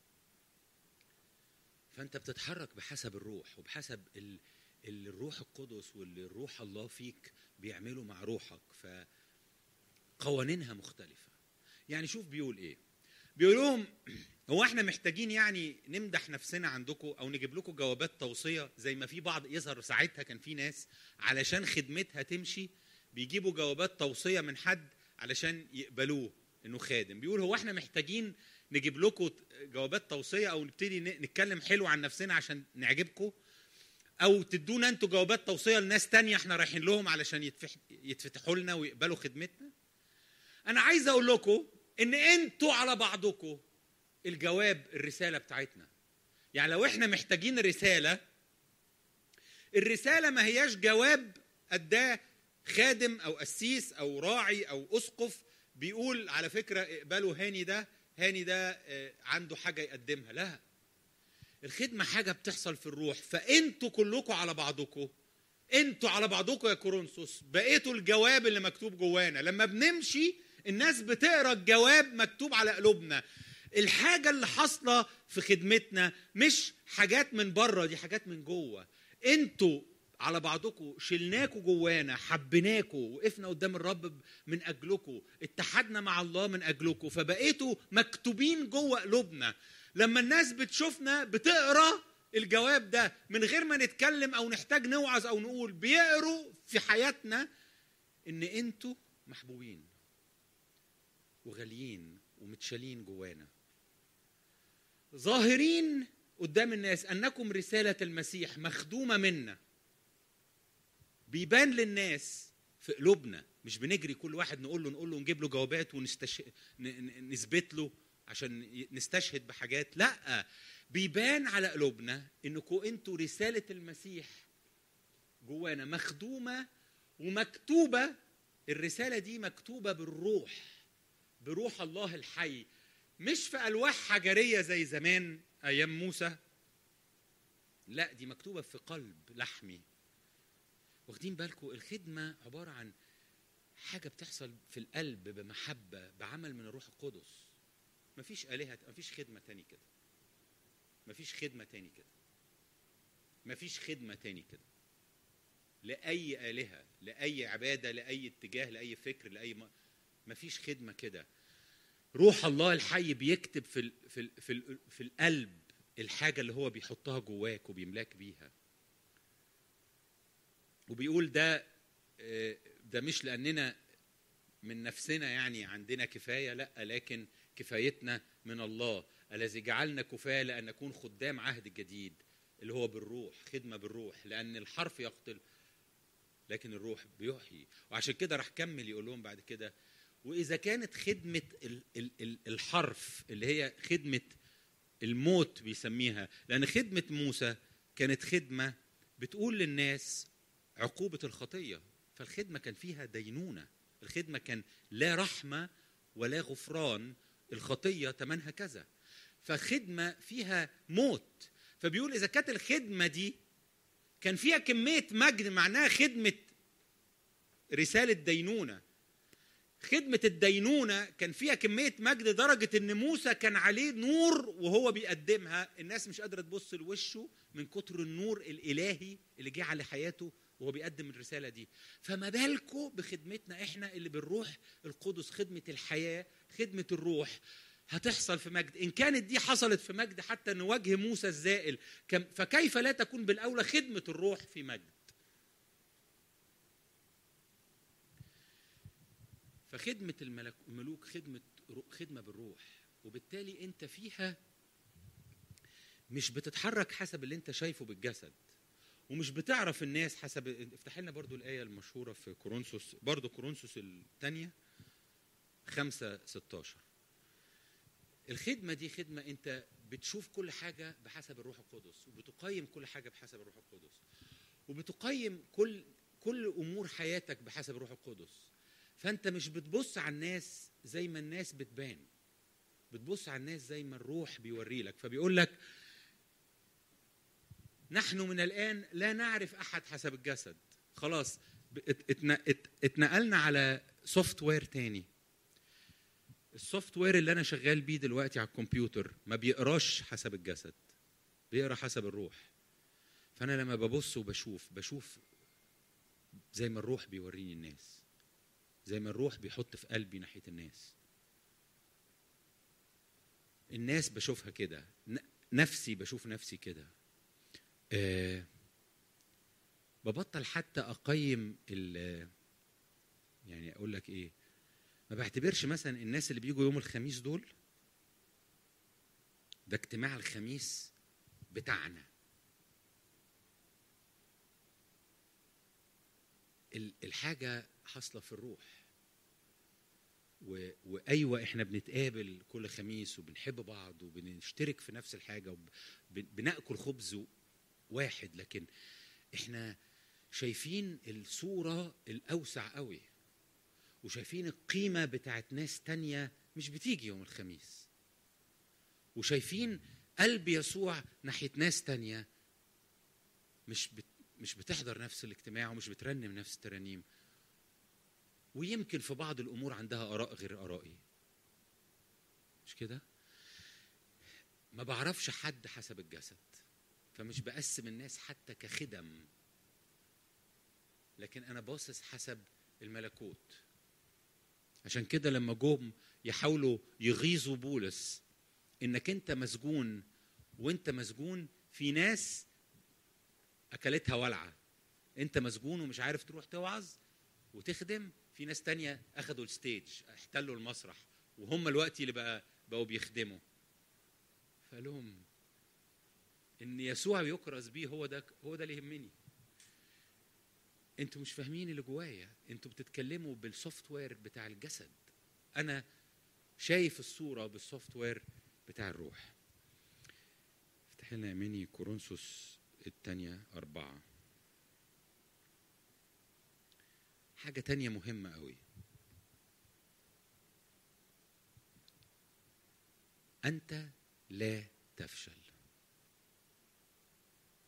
فانت بتتحرك بحسب الروح وبحسب ال... الروح القدس واللي الروح الله فيك بيعمله مع روحك فقوانينها مختلفه يعني شوف بيقول ايه بيقول لهم هو احنا محتاجين يعني نمدح نفسنا عندكم او نجيب لكم جوابات توصيه زي ما في بعض يظهر ساعتها كان في ناس علشان خدمتها تمشي بيجيبوا جوابات توصيه من حد علشان يقبلوه انه خادم بيقول هو احنا محتاجين نجيب لكم جوابات توصيه او نبتدي نتكلم حلو عن نفسنا عشان نعجبكم او تدونا انتوا جوابات توصيه لناس تانية احنا رايحين لهم علشان يتفتح يتفتحوا لنا ويقبلوا خدمتنا انا عايز اقول لكم ان انتوا على بعضكم الجواب الرساله بتاعتنا يعني لو احنا محتاجين رساله الرساله ما هياش جواب اداه خادم او قسيس او راعي او اسقف بيقول على فكره اقبلوا هاني ده هاني ده عنده حاجه يقدمها لا الخدمه حاجه بتحصل في الروح فانتوا كلكم على بعضكم انتوا على بعضكم يا كورنثوس بقيتوا الجواب اللي مكتوب جوانا لما بنمشي الناس بتقرا الجواب مكتوب على قلوبنا الحاجه اللي حاصله في خدمتنا مش حاجات من بره دي حاجات من جوه انتوا على بعضكم شلناكوا جوانا حبيناكوا وقفنا قدام الرب من اجلكم اتحدنا مع الله من اجلكم فبقيتوا مكتوبين جوه قلوبنا لما الناس بتشوفنا بتقرا الجواب ده من غير ما نتكلم او نحتاج نوعظ او نقول بيقروا في حياتنا ان انتوا محبوبين وغاليين ومتشالين جوانا ظاهرين قدام الناس انكم رساله المسيح مخدومه منا بيبان للناس في قلوبنا مش بنجري كل واحد نقول له نقول له نجيب له جوابات ونستش... نثبت له عشان نستشهد بحاجات لا بيبان على قلوبنا انكم انتوا رساله المسيح جوانا مخدومه ومكتوبه الرساله دي مكتوبه بالروح بروح الله الحي مش في الواح حجريه زي زمان ايام موسى لا دي مكتوبه في قلب لحمي واخدين بالكم الخدمه عباره عن حاجه بتحصل في القلب بمحبه بعمل من الروح القدس مفيش الهه مفيش خدمه تاني كده مفيش خدمه تاني كده مفيش خدمه تاني كده لاي الهه لاي عباده لاي اتجاه لاي فكر لاي م... مفيش خدمه كده روح الله الحي بيكتب في ال... في ال... في, ال... في القلب الحاجه اللي هو بيحطها جواك وبيملاك بيها وبيقول ده آه، ده مش لاننا من نفسنا يعني عندنا كفايه لا لكن كفايتنا من الله الذي جعلنا كفايه لان نكون خدام عهد الجديد اللي هو بالروح خدمه بالروح لان الحرف يقتل لكن الروح بيحيي وعشان كده راح كمل يقول لهم بعد كده واذا كانت خدمه ال- ال- ال- الحرف اللي هي خدمه الموت بيسميها لان خدمه موسى كانت خدمه بتقول للناس عقوبه الخطيه فالخدمه كان فيها دينونه الخدمه كان لا رحمه ولا غفران الخطيه ثمنها كذا فخدمه فيها موت فبيقول اذا كانت الخدمه دي كان فيها كميه مجد معناها خدمه رساله دينونه خدمة الدينونة كان فيها كمية مجد لدرجة إن موسى كان عليه نور وهو بيقدمها الناس مش قادرة تبص لوشه من كتر النور الإلهي اللي جه على حياته وهو بيقدم الرسالة دي فما بالكم بخدمتنا إحنا اللي بالروح القدس خدمة الحياة خدمة الروح هتحصل في مجد إن كانت دي حصلت في مجد حتى نواجه موسى الزائل كم- فكيف لا تكون بالأولى خدمة الروح في مجد فخدمة الملك الملوك خدمة رو- خدمة بالروح وبالتالي أنت فيها مش بتتحرك حسب اللي أنت شايفه بالجسد ومش بتعرف الناس حسب افتح لنا برضو الآية المشهورة في كورنثوس برضو كورنثوس الثانية خمسة 16 الخدمة دي خدمة أنت بتشوف كل حاجة بحسب الروح القدس وبتقيم كل حاجة بحسب الروح القدس وبتقيم كل كل أمور حياتك بحسب الروح القدس فانت مش بتبص على الناس زي ما الناس بتبان بتبص على الناس زي ما الروح بيوري لك فبيقول لك نحن من الان لا نعرف احد حسب الجسد خلاص ب- ات- اتن- ات- اتنقلنا على سوفت وير تاني السوفت وير اللي انا شغال بيه دلوقتي على الكمبيوتر ما بيقراش حسب الجسد بيقرا حسب الروح فانا لما ببص وبشوف بشوف زي ما الروح بيوريني الناس زي ما الروح بيحط في قلبي ناحيه الناس الناس بشوفها كده ن- نفسي بشوف نفسي كده آه ببطل حتى اقيم ال يعني اقول لك ايه ما بعتبرش مثلا الناس اللي بيجوا يوم الخميس دول ده اجتماع الخميس بتاعنا ال- الحاجه حاصله في الروح و... وايوه احنا بنتقابل كل خميس وبنحب بعض وبنشترك في نفس الحاجه وبناكل خبز واحد لكن احنا شايفين الصوره الاوسع قوي وشايفين القيمه بتاعت ناس تانية مش بتيجي يوم الخميس وشايفين قلب يسوع ناحيه ناس تانية مش بت... مش بتحضر نفس الاجتماع ومش بترنم نفس الترانيم ويمكن في بعض الامور عندها اراء غير ارائي مش كده ما بعرفش حد حسب الجسد فمش بقسم الناس حتى كخدم لكن انا باصص حسب الملكوت عشان كده لما جم يحاولوا يغيظوا بولس انك انت مسجون وانت مسجون في ناس اكلتها ولعه انت مسجون ومش عارف تروح توعظ وتخدم في ناس تانية اخدوا الستيج احتلوا المسرح وهم الوقت اللي بقى بقوا بيخدموا فقال لهم ان يسوع يكرز بيه هو ده هو ده اللي يهمني انتوا مش فاهمين اللي جوايا انتوا بتتكلموا بالسوفت وير بتاع الجسد انا شايف الصوره بالسوفت وير بتاع الروح افتح لنا يا مني كورنثوس الثانية أربعة حاجة تانية مهمة قوي أنت لا تفشل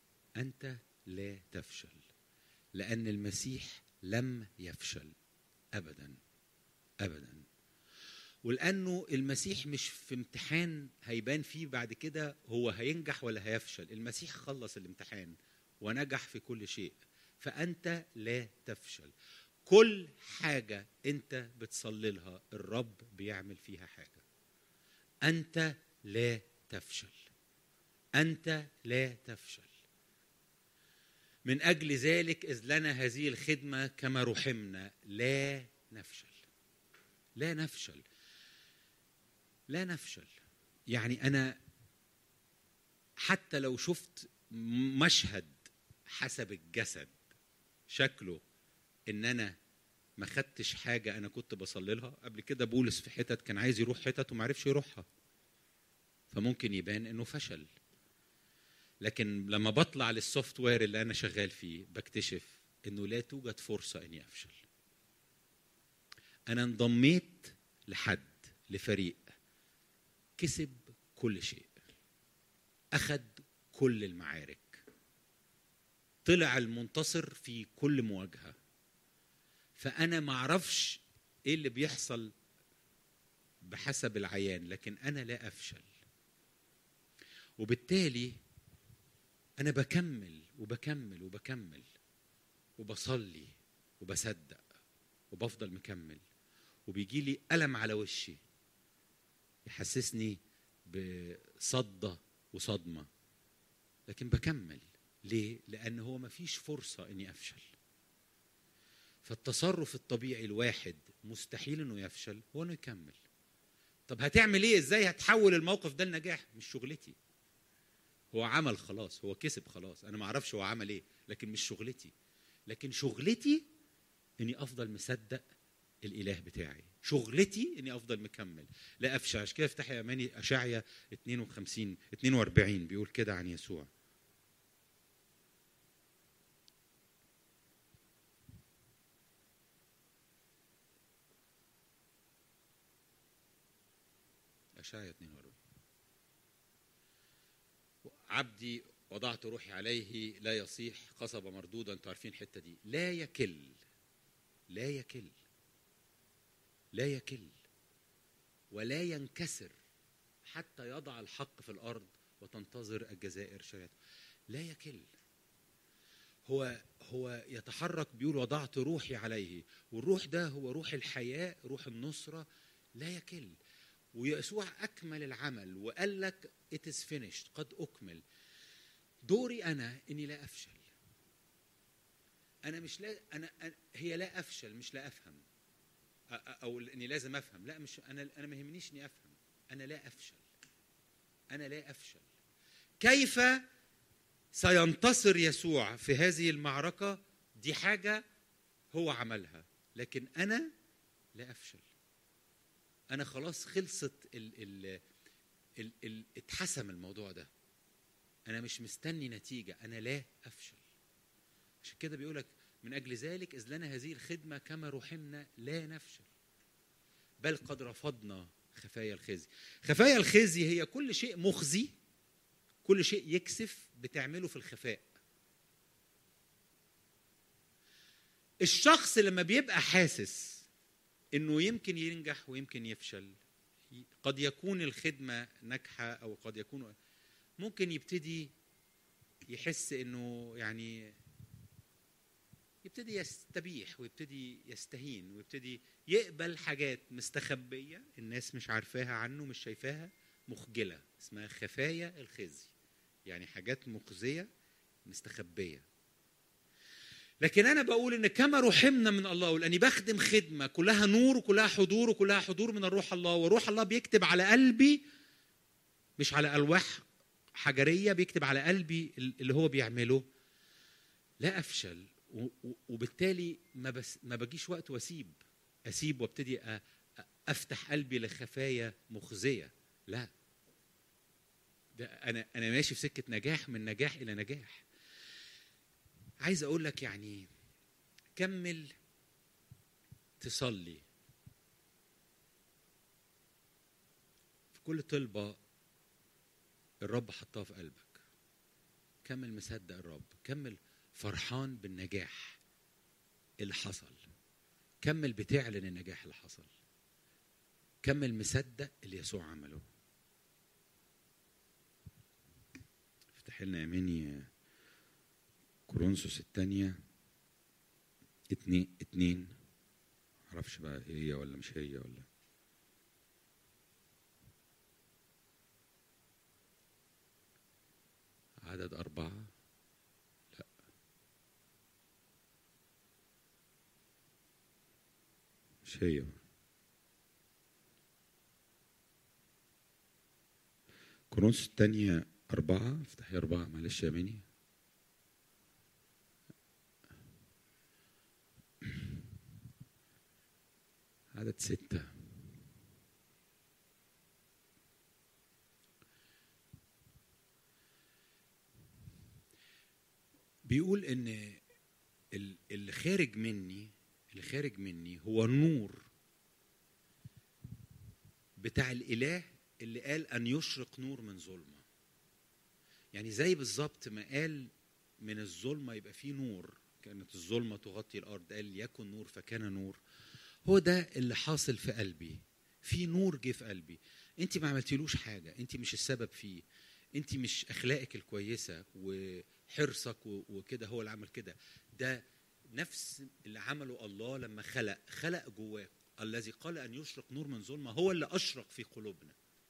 أنت لا تفشل لأن المسيح لم يفشل ابدا ابدا ولانه المسيح مش في امتحان هيبان فيه بعد كده هو هينجح ولا هيفشل المسيح خلص الامتحان ونجح في كل شيء فانت لا تفشل كل حاجه انت بتصلي لها الرب بيعمل فيها حاجه انت لا تفشل انت لا تفشل من اجل ذلك اذ لنا هذه الخدمه كما رحمنا لا نفشل لا نفشل لا نفشل يعني انا حتى لو شفت مشهد حسب الجسد شكله ان انا ما خدتش حاجه انا كنت بصلي لها قبل كده بولس في حتت كان عايز يروح حتت وما عرفش يروحها فممكن يبان انه فشل لكن لما بطلع للسوفت وير اللي انا شغال فيه بكتشف انه لا توجد فرصه اني افشل انا انضميت لحد لفريق كسب كل شيء اخذ كل المعارك طلع المنتصر في كل مواجهه فانا ما اعرفش ايه اللي بيحصل بحسب العيان لكن انا لا افشل وبالتالي انا بكمل وبكمل وبكمل وبصلي وبصدق وبفضل مكمل وبيجي لي الم على وشي يحسسني بصدة وصدمة لكن بكمل ليه؟ لأن هو مفيش فرصة إني أفشل فالتصرف الطبيعي الواحد مستحيل إنه يفشل هو إنه يكمل طب هتعمل إيه؟ إزاي هتحول الموقف ده لنجاح؟ مش شغلتي هو عمل خلاص هو كسب خلاص أنا ما أعرفش هو عمل إيه لكن مش شغلتي لكن شغلتي إني أفضل مصدق الاله بتاعي شغلتي اني افضل مكمل لا افشل عشان كده افتحي يا اماني اشعيا 52 42 بيقول كده عن يسوع اشعيا 42 عبدي وضعت روحي عليه لا يصيح قصبة مردودة انتوا عارفين الحتة دي لا يكل لا يكل لا يكل ولا ينكسر حتى يضع الحق في الارض وتنتظر الجزائر شريعته لا يكل هو هو يتحرك بيقول وضعت روحي عليه والروح ده هو روح الحياه روح النصره لا يكل ويسوع اكمل العمل وقال لك it is finished قد اكمل دوري انا اني لا افشل انا مش لا انا أنا- هي لا افشل مش لا افهم أ- أ- او اني لازم افهم لا مش انا انا ما يهمنيش اني افهم انا لا افشل انا لا افشل كيف سينتصر يسوع في هذه المعركه دي حاجه هو عملها لكن انا لا افشل انا خلاص خلصت ال ال ال ال اتحسم الموضوع ده انا مش مستني نتيجه انا لا افشل عشان كده بيقولك من اجل ذلك اذ لنا هذه الخدمه كما رحمنا لا نفشل بل قد رفضنا خفايا الخزي خفايا الخزي هي كل شيء مخزي كل شيء يكسف بتعمله في الخفاء الشخص لما بيبقى حاسس انه يمكن ينجح ويمكن يفشل قد يكون الخدمه ناجحه او قد يكون ممكن يبتدي يحس انه يعني يبتدي يستبيح ويبتدي يستهين ويبتدي يقبل حاجات مستخبيه الناس مش عارفاها عنه مش شايفاها مخجله اسمها خفايا الخزي يعني حاجات مخزيه مستخبيه لكن انا بقول ان كما رحمنا من الله ولاني بخدم خدمه كلها نور وكلها حضور وكلها حضور من الروح الله وروح الله بيكتب على قلبي مش على الواح حجريه بيكتب على قلبي اللي هو بيعمله لا افشل و- و- وبالتالي ما بس ما بجيش وقت واسيب اسيب وابتدي أ- أ- افتح قلبي لخفايا مخزيه لا ده انا انا ماشي في سكه نجاح من نجاح الى نجاح عايز اقول لك يعني كمل تصلي في كل طلبه الرب حطها في قلبك كمل مصدق الرب كمل فرحان بالنجاح اللي حصل كمل بتعلن النجاح اللي حصل كمل مصدق اللي يسوع عمله افتح لنا يا مني كورنثوس الثانية اتنين اتنين معرفش بقى هي ولا مش هي ولا عدد أربعة لا مش هي كورنثوس الثانية أربعة افتحي أربعة معلش يا مني عدد ستة بيقول ان ال- اللي خارج مني اللي خارج مني هو النور بتاع الاله اللي قال ان يشرق نور من ظلمه يعني زي بالظبط ما قال من الظلمه يبقى فيه نور كانت الظلمه تغطي الارض قال يكن نور فكان نور هو ده اللي حاصل في قلبي في نور جه في قلبي انت ما عملتيلوش حاجه انت مش السبب فيه انت مش اخلاقك الكويسه وحرصك و- وكده هو اللي عمل كده ده نفس اللي عمله الله لما خلق خلق جواك الذي قال ان يشرق نور من ظلمه هو اللي اشرق في قلوبنا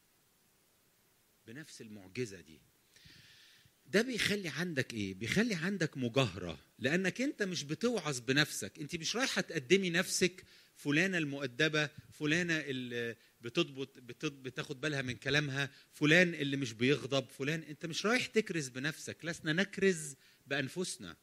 بنفس المعجزه دي ده بيخلي عندك ايه بيخلي عندك مجاهره لانك انت مش بتوعظ بنفسك انت مش رايحه تقدمي نفسك فلانه المؤدبه فلانه اللي بتضبط بتض- بتاخد بالها من كلامها فلان اللي مش بيغضب فلان انت مش رايح تكرز بنفسك لسنا نكرز بانفسنا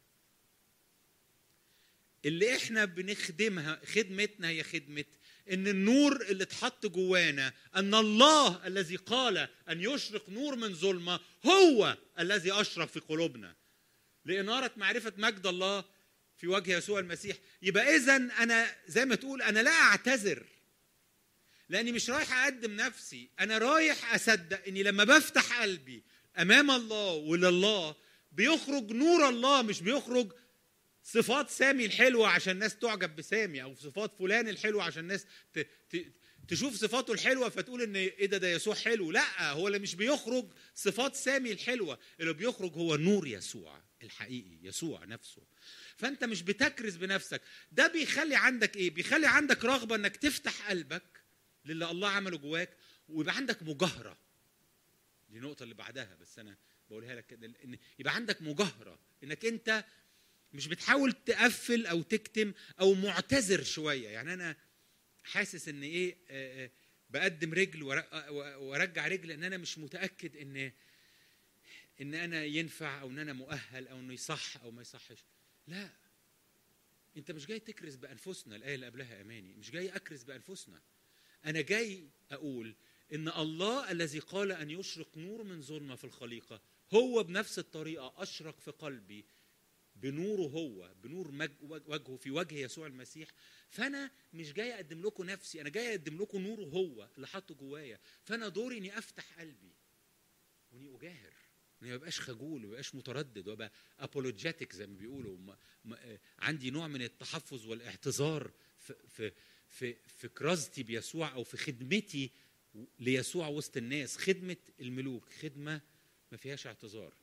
اللي احنا بنخدمها خدمتنا هي خدمه ان النور اللي اتحط جوانا ان الله الذي قال ان يشرق نور من ظلمه هو الذي اشرق في قلوبنا لاناره معرفه مجد الله في وجه يسوع المسيح يبقى اذا انا زي ما تقول انا لا اعتذر لاني مش رايح اقدم نفسي انا رايح اصدق اني لما بفتح قلبي امام الله ولله بيخرج نور الله مش بيخرج صفات سامي الحلوه عشان الناس تعجب بسامي او صفات فلان الحلوه عشان الناس ت... ت... تشوف صفاته الحلوه فتقول ان ايه ده ده يسوع حلو لا هو اللي مش بيخرج صفات سامي الحلوه اللي بيخرج هو نور يسوع الحقيقي يسوع نفسه فانت مش بتكرز بنفسك ده بيخلي عندك ايه بيخلي عندك رغبه انك تفتح قلبك للي الله عمله جواك ويبقى عندك مجاهره دي النقطه اللي بعدها بس انا بقولها لك كده ان يبقى عندك مجاهره انك انت مش بتحاول تقفل او تكتم او معتذر شويه يعني انا حاسس ان ايه آه، آه، بقدم رجل ور- آه، وارجع رجل ان انا مش متاكد ان ان انا ينفع او ان انا مؤهل او انه يصح او ما يصحش لا انت مش جاي تكرز بانفسنا الايه اللي قبلها اماني مش جاي اكرز بانفسنا انا جاي اقول ان الله الذي قال ان يشرق نور من ظلمه في الخليقه هو بنفس الطريقه اشرق في قلبي بنوره هو بنور مج- وجهه في وجه يسوع المسيح فانا مش جاي اقدم لكم نفسي انا جاي اقدم لكم نوره هو اللي حاطه جوايا فانا دوري اني افتح قلبي واني اجاهر اني ما ابقاش خجول وما ابقاش متردد وابقى ابولوجيتك زي ما بيقولوا ما ما آه، عندي نوع من التحفظ والاعتذار في في في في كرازتي بيسوع او في خدمتي ليسوع وسط الناس خدمه الملوك خدمه ما فيهاش اعتذار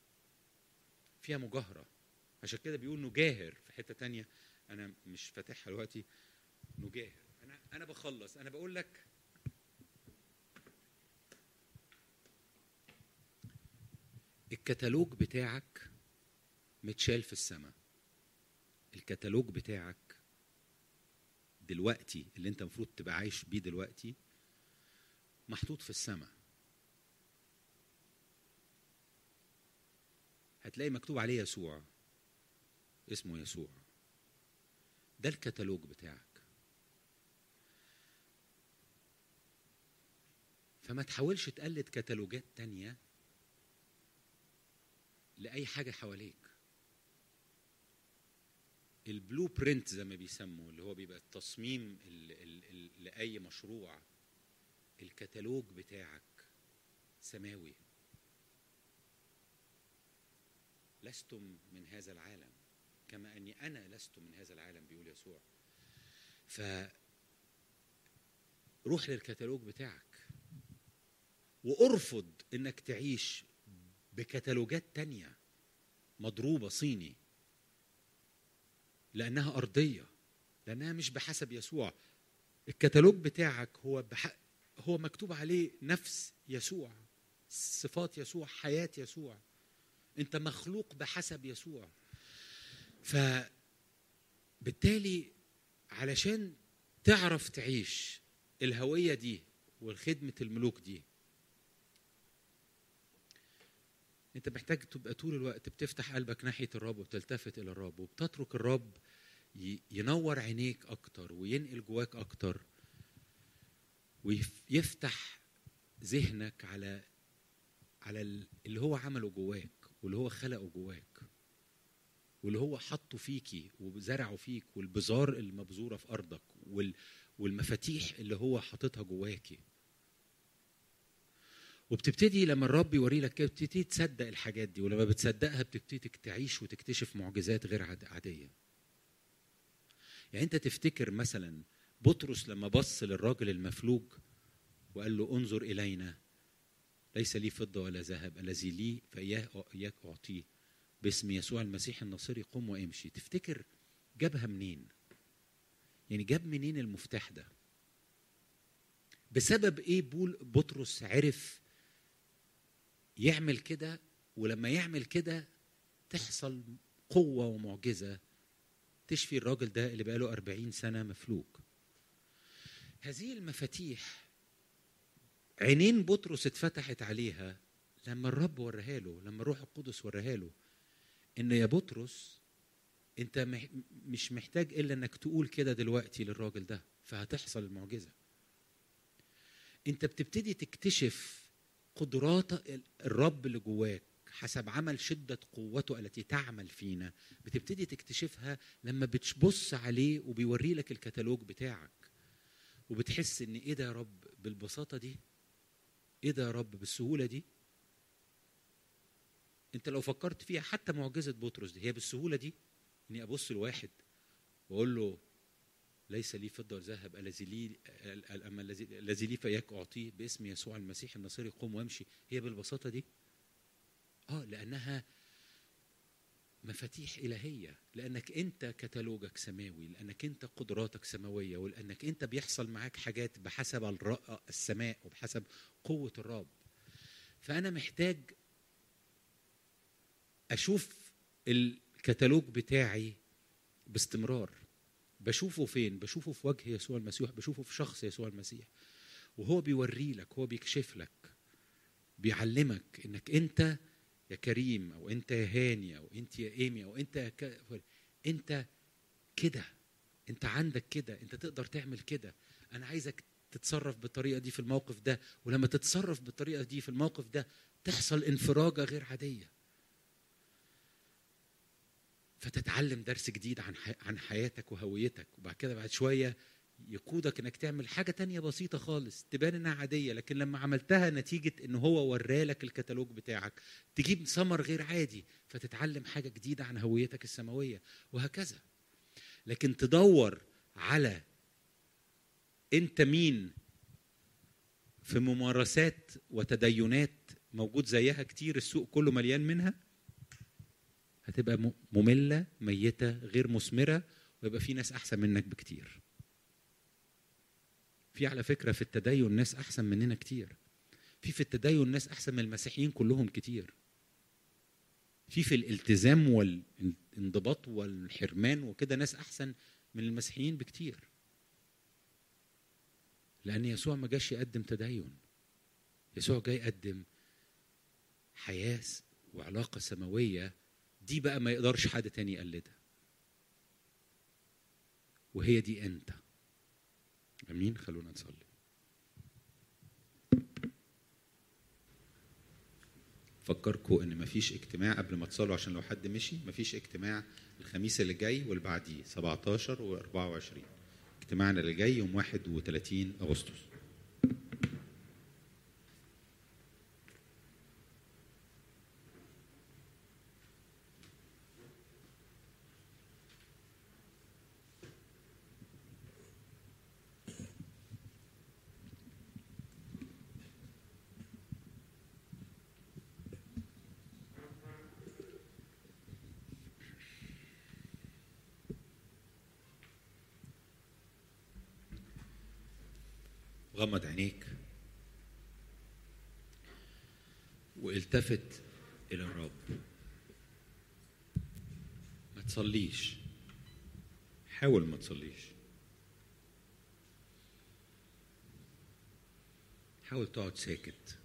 فيها مجاهره عشان كده بيقول نجاهر في حته تانية انا مش فاتحها دلوقتي نجاهر انا انا بخلص انا بقول لك الكتالوج بتاعك متشال في السماء الكتالوج بتاعك دلوقتي اللي انت المفروض تبقى عايش بيه دلوقتي محطوط في السماء هتلاقي مكتوب عليه يسوع اسمه يسوع ده الكتالوج بتاعك فما تحاولش تقلد كتالوجات تانية لأي حاجة حواليك البلو برنت زي ما بيسموا اللي هو بيبقى التصميم ال ال ال لأي مشروع الكتالوج بتاعك سماوي لستم من هذا العالم كما اني انا لست من هذا العالم بيقول يسوع ف روح للكتالوج بتاعك وارفض انك تعيش بكتالوجات تانية مضروبة صيني لأنها أرضية لأنها مش بحسب يسوع الكتالوج بتاعك هو بح... هو مكتوب عليه نفس يسوع صفات يسوع حياة يسوع أنت مخلوق بحسب يسوع فبالتالي علشان تعرف تعيش الهوية دي والخدمة الملوك دي انت محتاج تبقى طول الوقت بتفتح قلبك ناحيه الرب وبتلتفت الى الرب وبتترك الرب ي- ينور عينيك اكتر وينقل جواك اكتر ويفتح ذهنك على على ال- اللي هو عمله جواك واللي هو خلقه جواك واللي هو حطه فيكي وزرعه فيك والبذار المبذوره في ارضك وال والمفاتيح اللي هو حاططها جواكي وبتبتدي لما الرب يوري لك كده بتبتدي تصدق الحاجات دي ولما بتصدقها بتبتدي تعيش وتكتشف معجزات غير عاد- عاديه يعني انت تفتكر مثلا بطرس لما بص للراجل المفلوج وقال له انظر الينا ليس لي فضه ولا ذهب الذي لي فاياه اياك اعطيه باسم يسوع المسيح الناصري قم وامشي تفتكر جابها منين يعني جاب منين المفتاح ده بسبب ايه بول بطرس عرف يعمل كده ولما يعمل كده تحصل قوة ومعجزة تشفي الراجل ده اللي بقاله أربعين سنة مفلوج هذه المفاتيح عينين بطرس اتفتحت عليها لما الرب وريها له لما الروح القدس وريها له ان يا بطرس انت مح- مش محتاج الا انك تقول كده دلوقتي للراجل ده فهتحصل المعجزه انت بتبتدي تكتشف قدرات الرب اللي جواك حسب عمل شدة قوته التي تعمل فينا بتبتدي تكتشفها لما بتبص عليه وبيوري لك الكتالوج بتاعك وبتحس ان ايه ده يا رب بالبساطة دي ايه ده يا رب بالسهولة دي انت لو فكرت فيها حتى معجزة بطرس دي هي بالسهولة دي اني ابص لواحد واقول له ليس لي فضة ولا ذهب الذي لي اما الذي الذي لي فاياك اعطيه باسم يسوع المسيح الناصري قم وامشي هي بالبساطة دي اه لانها مفاتيح إلهية لأنك أنت كتالوجك سماوي لأنك أنت قدراتك سماوية ولأنك أنت بيحصل معاك حاجات بحسب الر- السماء وبحسب قوة الرب فأنا محتاج أشوف الكتالوج بتاعي باستمرار بشوفه فين بشوفه في وجه يسوع المسيح بشوفه في شخص يسوع المسيح وهو بيوري لك هو بيكشف لك بيعلمك انك انت يا كريم او انت يا هاني او انت يا ايمي او انت يا ك... انت كده انت عندك كده انت تقدر تعمل كده انا عايزك تتصرف بالطريقه دي في الموقف ده ولما تتصرف بالطريقه دي في الموقف ده تحصل انفراجه غير عاديه فتتعلم درس جديد عن حي... عن حياتك وهويتك وبعد كده بعد شويه يقودك انك تعمل حاجه تانية بسيطه خالص تبان انها عاديه لكن لما عملتها نتيجه ان هو ورالك الكتالوج بتاعك تجيب ثمر غير عادي فتتعلم حاجه جديده عن هويتك السماويه وهكذا لكن تدور على انت مين في ممارسات وتدينات موجود زيها كتير السوق كله مليان منها هتبقى م- ممله ميته غير مثمره ويبقى في ناس احسن منك بكتير في على فكره في التدين ناس احسن مننا كتير في في التدين ناس احسن من المسيحيين كلهم كتير في في الالتزام والانضباط والحرمان وكده ناس احسن من المسيحيين بكتير لان يسوع ما جاش يقدم تدين يسوع جاي يقدم حياه وعلاقه سماويه دي بقى ما يقدرش حد تاني يقلدها وهي دي انت امين خلونا نصلي فكركم ان مفيش اجتماع قبل ما تصلوا عشان لو حد مشي مفيش اجتماع الخميس اللي جاي واللي بعديه 17 و24 اجتماعنا اللي جاي يوم 31 اغسطس غمض عينيك والتفت الى الرب ما تصليش حاول ما تصليش حاول تقعد ساكت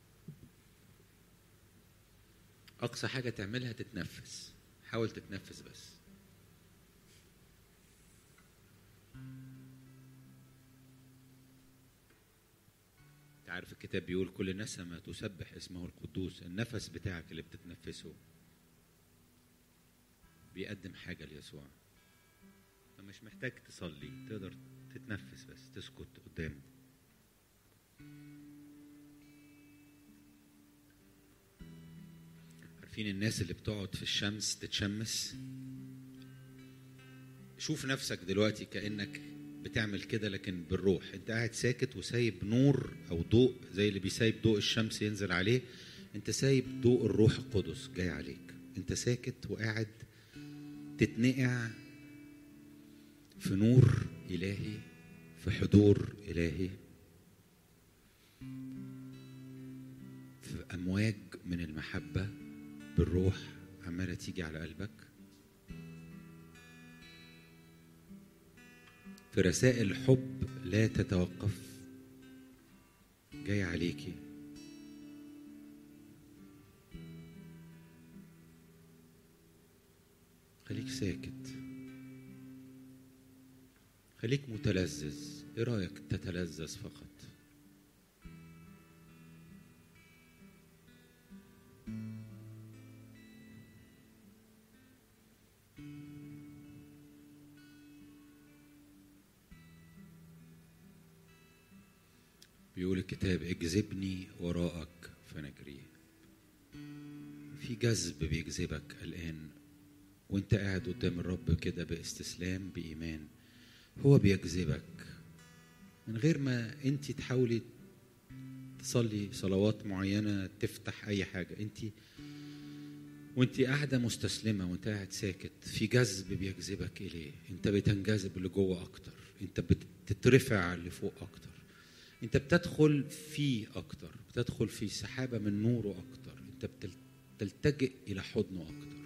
اقصى حاجه تعملها تتنفس حاول تتنفس بس انت عارف الكتاب بيقول كل نسمة تسبح اسمه القدوس النفس بتاعك اللي بتتنفسه بيقدم حاجة ليسوع فمش محتاج تصلي تقدر تتنفس بس تسكت قدامه عارفين الناس اللي بتقعد في الشمس تتشمس شوف نفسك دلوقتي كأنك بتعمل كده لكن بالروح انت قاعد ساكت وسايب نور او ضوء زي اللي بيسايب ضوء الشمس ينزل عليه انت سايب ضوء الروح القدس جاي عليك انت ساكت وقاعد تتنقع في نور الهي في حضور الهي في امواج من المحبه بالروح عماله تيجي على قلبك في رسائل حب لا تتوقف جاي عليكي خليك ساكت خليك متلذذ ايه رايك تتلذذ فقط بيقول الكتاب اجذبني وراءك فنجري في جذب بيجذبك الآن وانت قاعد قدام الرب كده باستسلام بإيمان هو بيجذبك من غير ما انت تحاولي تصلي صلوات معينة تفتح أي حاجة انت وانت قاعدة مستسلمة وانت قاعد ساكت في جذب بيجذبك إليه انت بتنجذب لجوه أكتر انت بتترفع لفوق أكتر انت بتدخل فيه اكتر بتدخل في سحابه من نوره اكتر انت بتلتجئ الى حضنه اكتر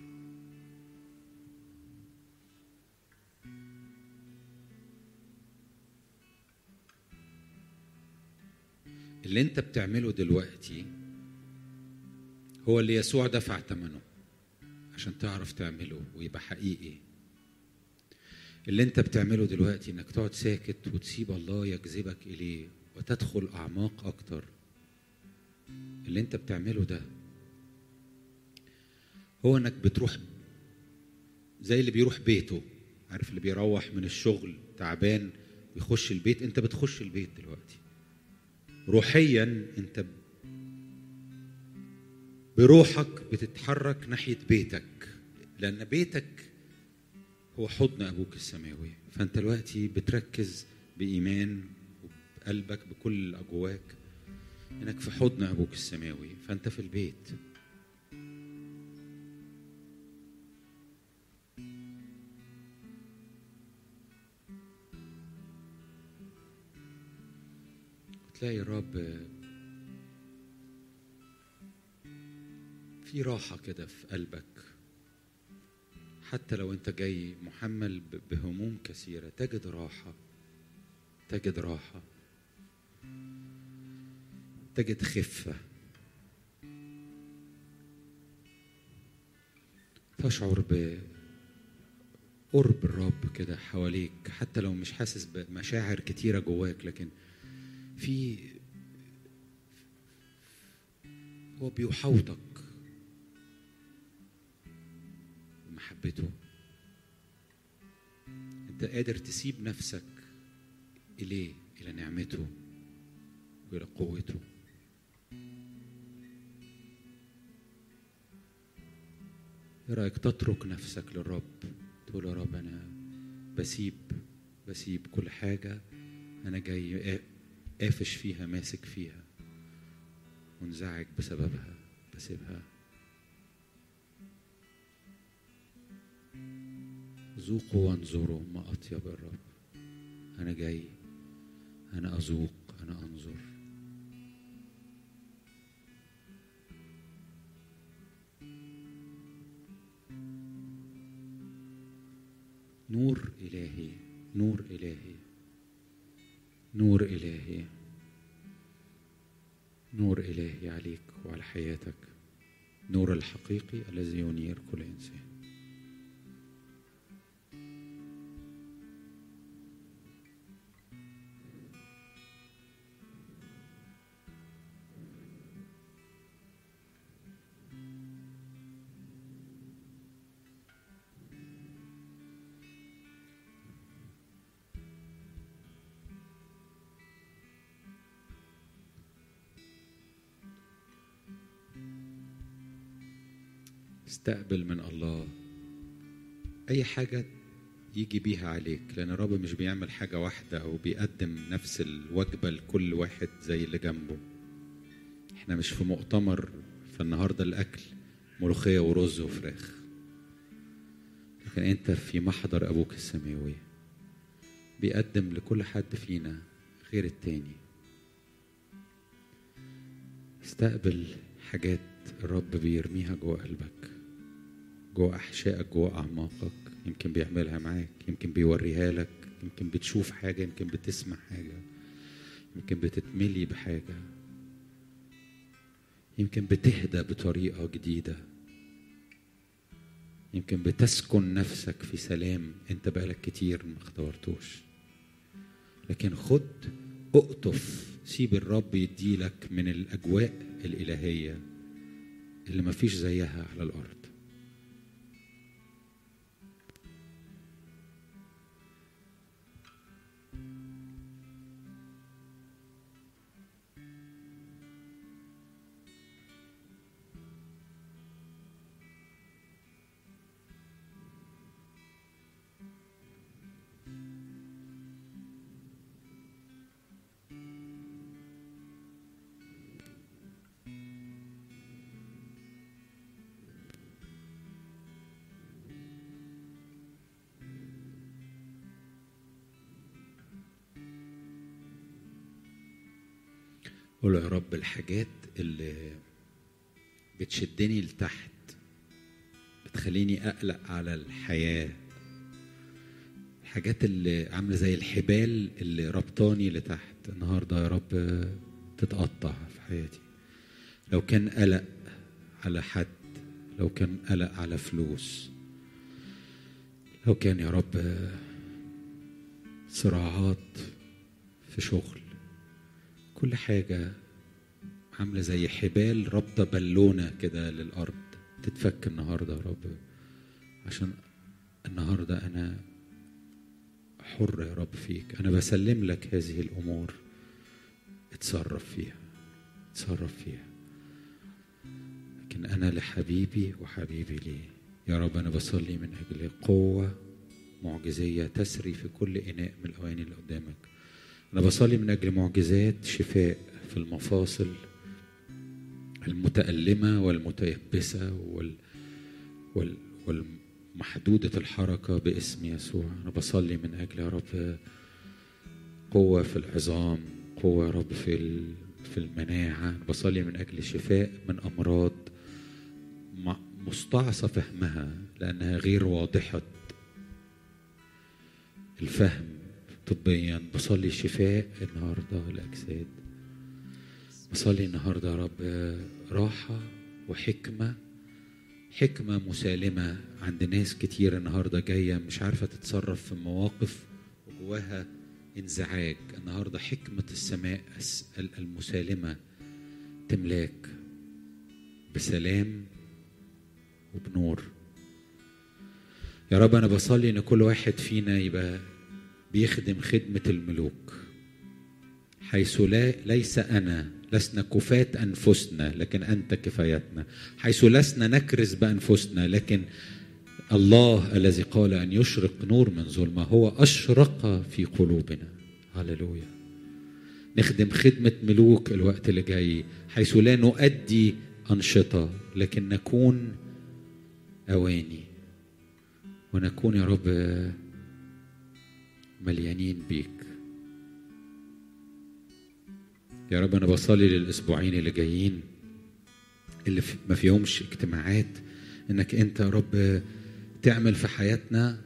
اللي انت بتعمله دلوقتي هو اللي يسوع دفع ثمنه عشان تعرف تعمله ويبقى حقيقي اللي انت بتعمله دلوقتي انك تقعد ساكت وتسيب الله يجذبك اليه وتدخل اعماق اكتر اللي انت بتعمله ده هو انك بتروح زي اللي بيروح بيته عارف اللي بيروح من الشغل تعبان ويخش البيت انت بتخش البيت دلوقتي روحيا انت بروحك بتتحرك ناحيه بيتك لان بيتك هو حضن ابوك السماوي فانت دلوقتي بتركز بايمان قلبك بكل اللي جواك انك في حضن ابوك السماوي فانت في البيت تلاقي الرب في راحة كده في قلبك حتى لو انت جاي محمل بهموم كثيرة تجد راحة تجد راحة تجد خفة تشعر بقرب الرب كده حواليك حتى لو مش حاسس بمشاعر كتيرة جواك لكن في هو بيحوطك بمحبته انت قادر تسيب نفسك اليه الى نعمته والى قوته ايه رايك تترك نفسك للرب تقول يا رب انا بسيب بسيب كل حاجه انا جاي قافش فيها ماسك فيها منزعج بسببها بسيبها ذوقوا وانظروا ما اطيب الرب انا جاي انا اذوق انا نور إلهي نور إلهي نور إلهي نور إلهي عليك وعلى حياتك نور الحقيقي الذي ينير كل إنسان استقبل من الله أي حاجة يجي بيها عليك لأن الرب مش بيعمل حاجة واحدة أو بيقدم نفس الوجبة لكل واحد زي اللي جنبه احنا مش في مؤتمر فالنهاردة الأكل ملوخية ورز وفراخ لكن أنت في محضر أبوك السماوي بيقدم لكل حد فينا غير التاني استقبل حاجات الرب بيرميها جوه قلبك جوه أحشائك جوه أعماقك يمكن بيعملها معاك يمكن بيوريها لك يمكن بتشوف حاجة يمكن بتسمع حاجة يمكن بتتملي بحاجة يمكن بتهدى بطريقة جديدة يمكن بتسكن نفسك في سلام انت بقالك كتير ما اختبرتوش لكن خد اقطف سيب الرب يديلك من الاجواء الالهيه اللي ما فيش زيها على الارض قول يا رب الحاجات اللي بتشدني لتحت بتخليني اقلق على الحياه الحاجات اللي عامله زي الحبال اللي ربطاني لتحت النهارده يا رب تتقطع في حياتي لو كان قلق على حد لو كان قلق على فلوس لو كان يا رب صراعات في شغل كل حاجة عاملة زي حبال رابطة بالونة كده للأرض تتفك النهاردة يا رب عشان النهاردة أنا حر يا رب فيك أنا بسلم لك هذه الأمور اتصرف فيها اتصرف فيها لكن أنا لحبيبي وحبيبي لي يا رب أنا بصلي من أجل قوة معجزية تسري في كل إناء من الأواني اللي قدامك أنا بصلي من أجل معجزات شفاء في المفاصل المتألمة والمتيبسة وال وال والمحدودة الحركة باسم يسوع أنا بصلي من أجل يا رب قوة في العظام قوة يا رب في ال- في المناعة أنا بصلي من أجل شفاء من أمراض م- مستعصى فهمها لأنها غير واضحة الفهم طبيا بصلي شفاء النهارده الاجساد بصلي النهارده يا رب راحه وحكمه حكمه مسالمه عند ناس كتير النهارده جايه مش عارفه تتصرف في مواقف وجواها انزعاج النهارده حكمه السماء الس- المسالمه تملاك بسلام وبنور يا رب انا بصلي ان كل واحد فينا يبقى بيخدم خدمة الملوك حيث لا ليس أنا لسنا كفاة أنفسنا لكن أنت كفايتنا حيث لسنا نكرز بأنفسنا لكن الله الذي قال أن يشرق نور من ظلمة هو أشرق في قلوبنا هللويا نخدم خدمة ملوك الوقت اللي جاي حيث لا نؤدي أنشطة لكن نكون أواني ونكون يا رب مليانين بيك يا رب انا بصلي للاسبوعين اللي جايين اللي في- ما فيهمش اجتماعات انك انت يا رب تعمل في حياتنا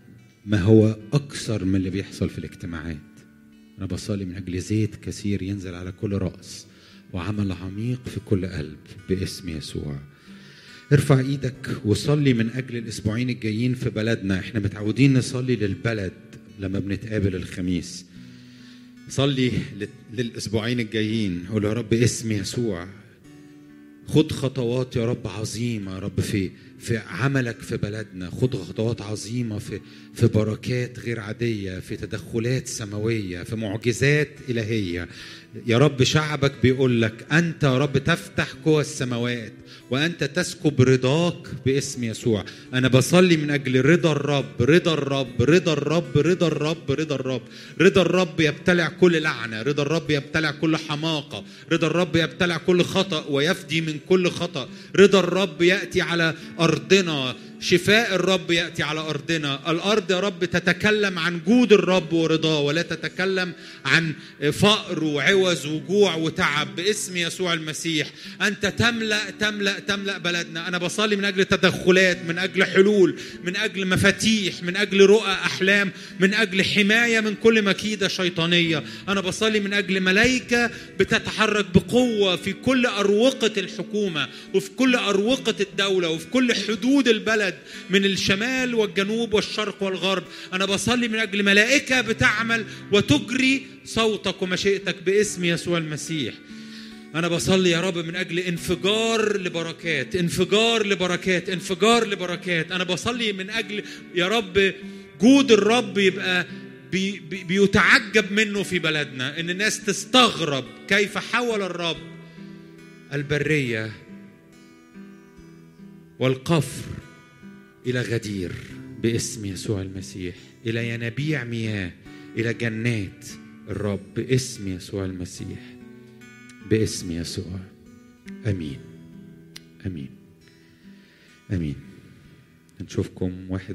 ما هو اكثر من اللي بيحصل في الاجتماعات انا بصلي من اجل زيت كثير ينزل على كل راس وعمل عميق في كل قلب باسم يسوع ارفع ايدك وصلي من اجل الاسبوعين الجايين في بلدنا احنا متعودين نصلي للبلد لما بنتقابل الخميس صلي لل- للاسبوعين الجايين قول يا رب اسم يسوع خد خطوات يا رب عظيمه يا رب في في عملك في بلدنا خد خطوات عظيمه في في بركات غير عاديه في تدخلات سماويه في معجزات الهيه يا رب شعبك بيقول لك انت يا رب تفتح قوى السماوات وانت تسكب رضاك باسم يسوع انا بصلي من اجل رضا الرب رضا الرب رضا الرب رضا الرب رضا الرب رضا الرب يبتلع كل لعنه رضا الرب يبتلع كل حماقه رضا الرب يبتلع كل خطا ويفدي من كل خطا رضا الرب ياتي على ارضنا شفاء الرب ياتي على ارضنا الارض يا رب تتكلم عن جود الرب ورضاه ولا تتكلم عن فقر وعوز وجوع وتعب باسم يسوع المسيح انت تملا تملا تملا بلدنا انا بصلي من اجل تدخلات من اجل حلول من اجل مفاتيح من اجل رؤى احلام من اجل حمايه من كل مكيده شيطانيه انا بصلي من اجل ملائكه بتتحرك بقوه في كل اروقه الحكومه وفي كل اروقه الدوله وفي كل حدود البلد من الشمال والجنوب والشرق والغرب انا بصلي من اجل ملائكه بتعمل وتجري صوتك ومشيئتك باسم يسوع المسيح أنا بصلي يا رب من أجل انفجار لبركات، انفجار لبركات، انفجار لبركات، أنا بصلي من أجل يا رب جود الرب يبقى بي بي بيتعجب منه في بلدنا، إن الناس تستغرب كيف حول الرب البرية والقفر إلى غدير باسم يسوع المسيح، إلى ينابيع مياه، إلى جنات الرب باسم يسوع المسيح. باسم يسوع امين امين امين نشوفكم واحد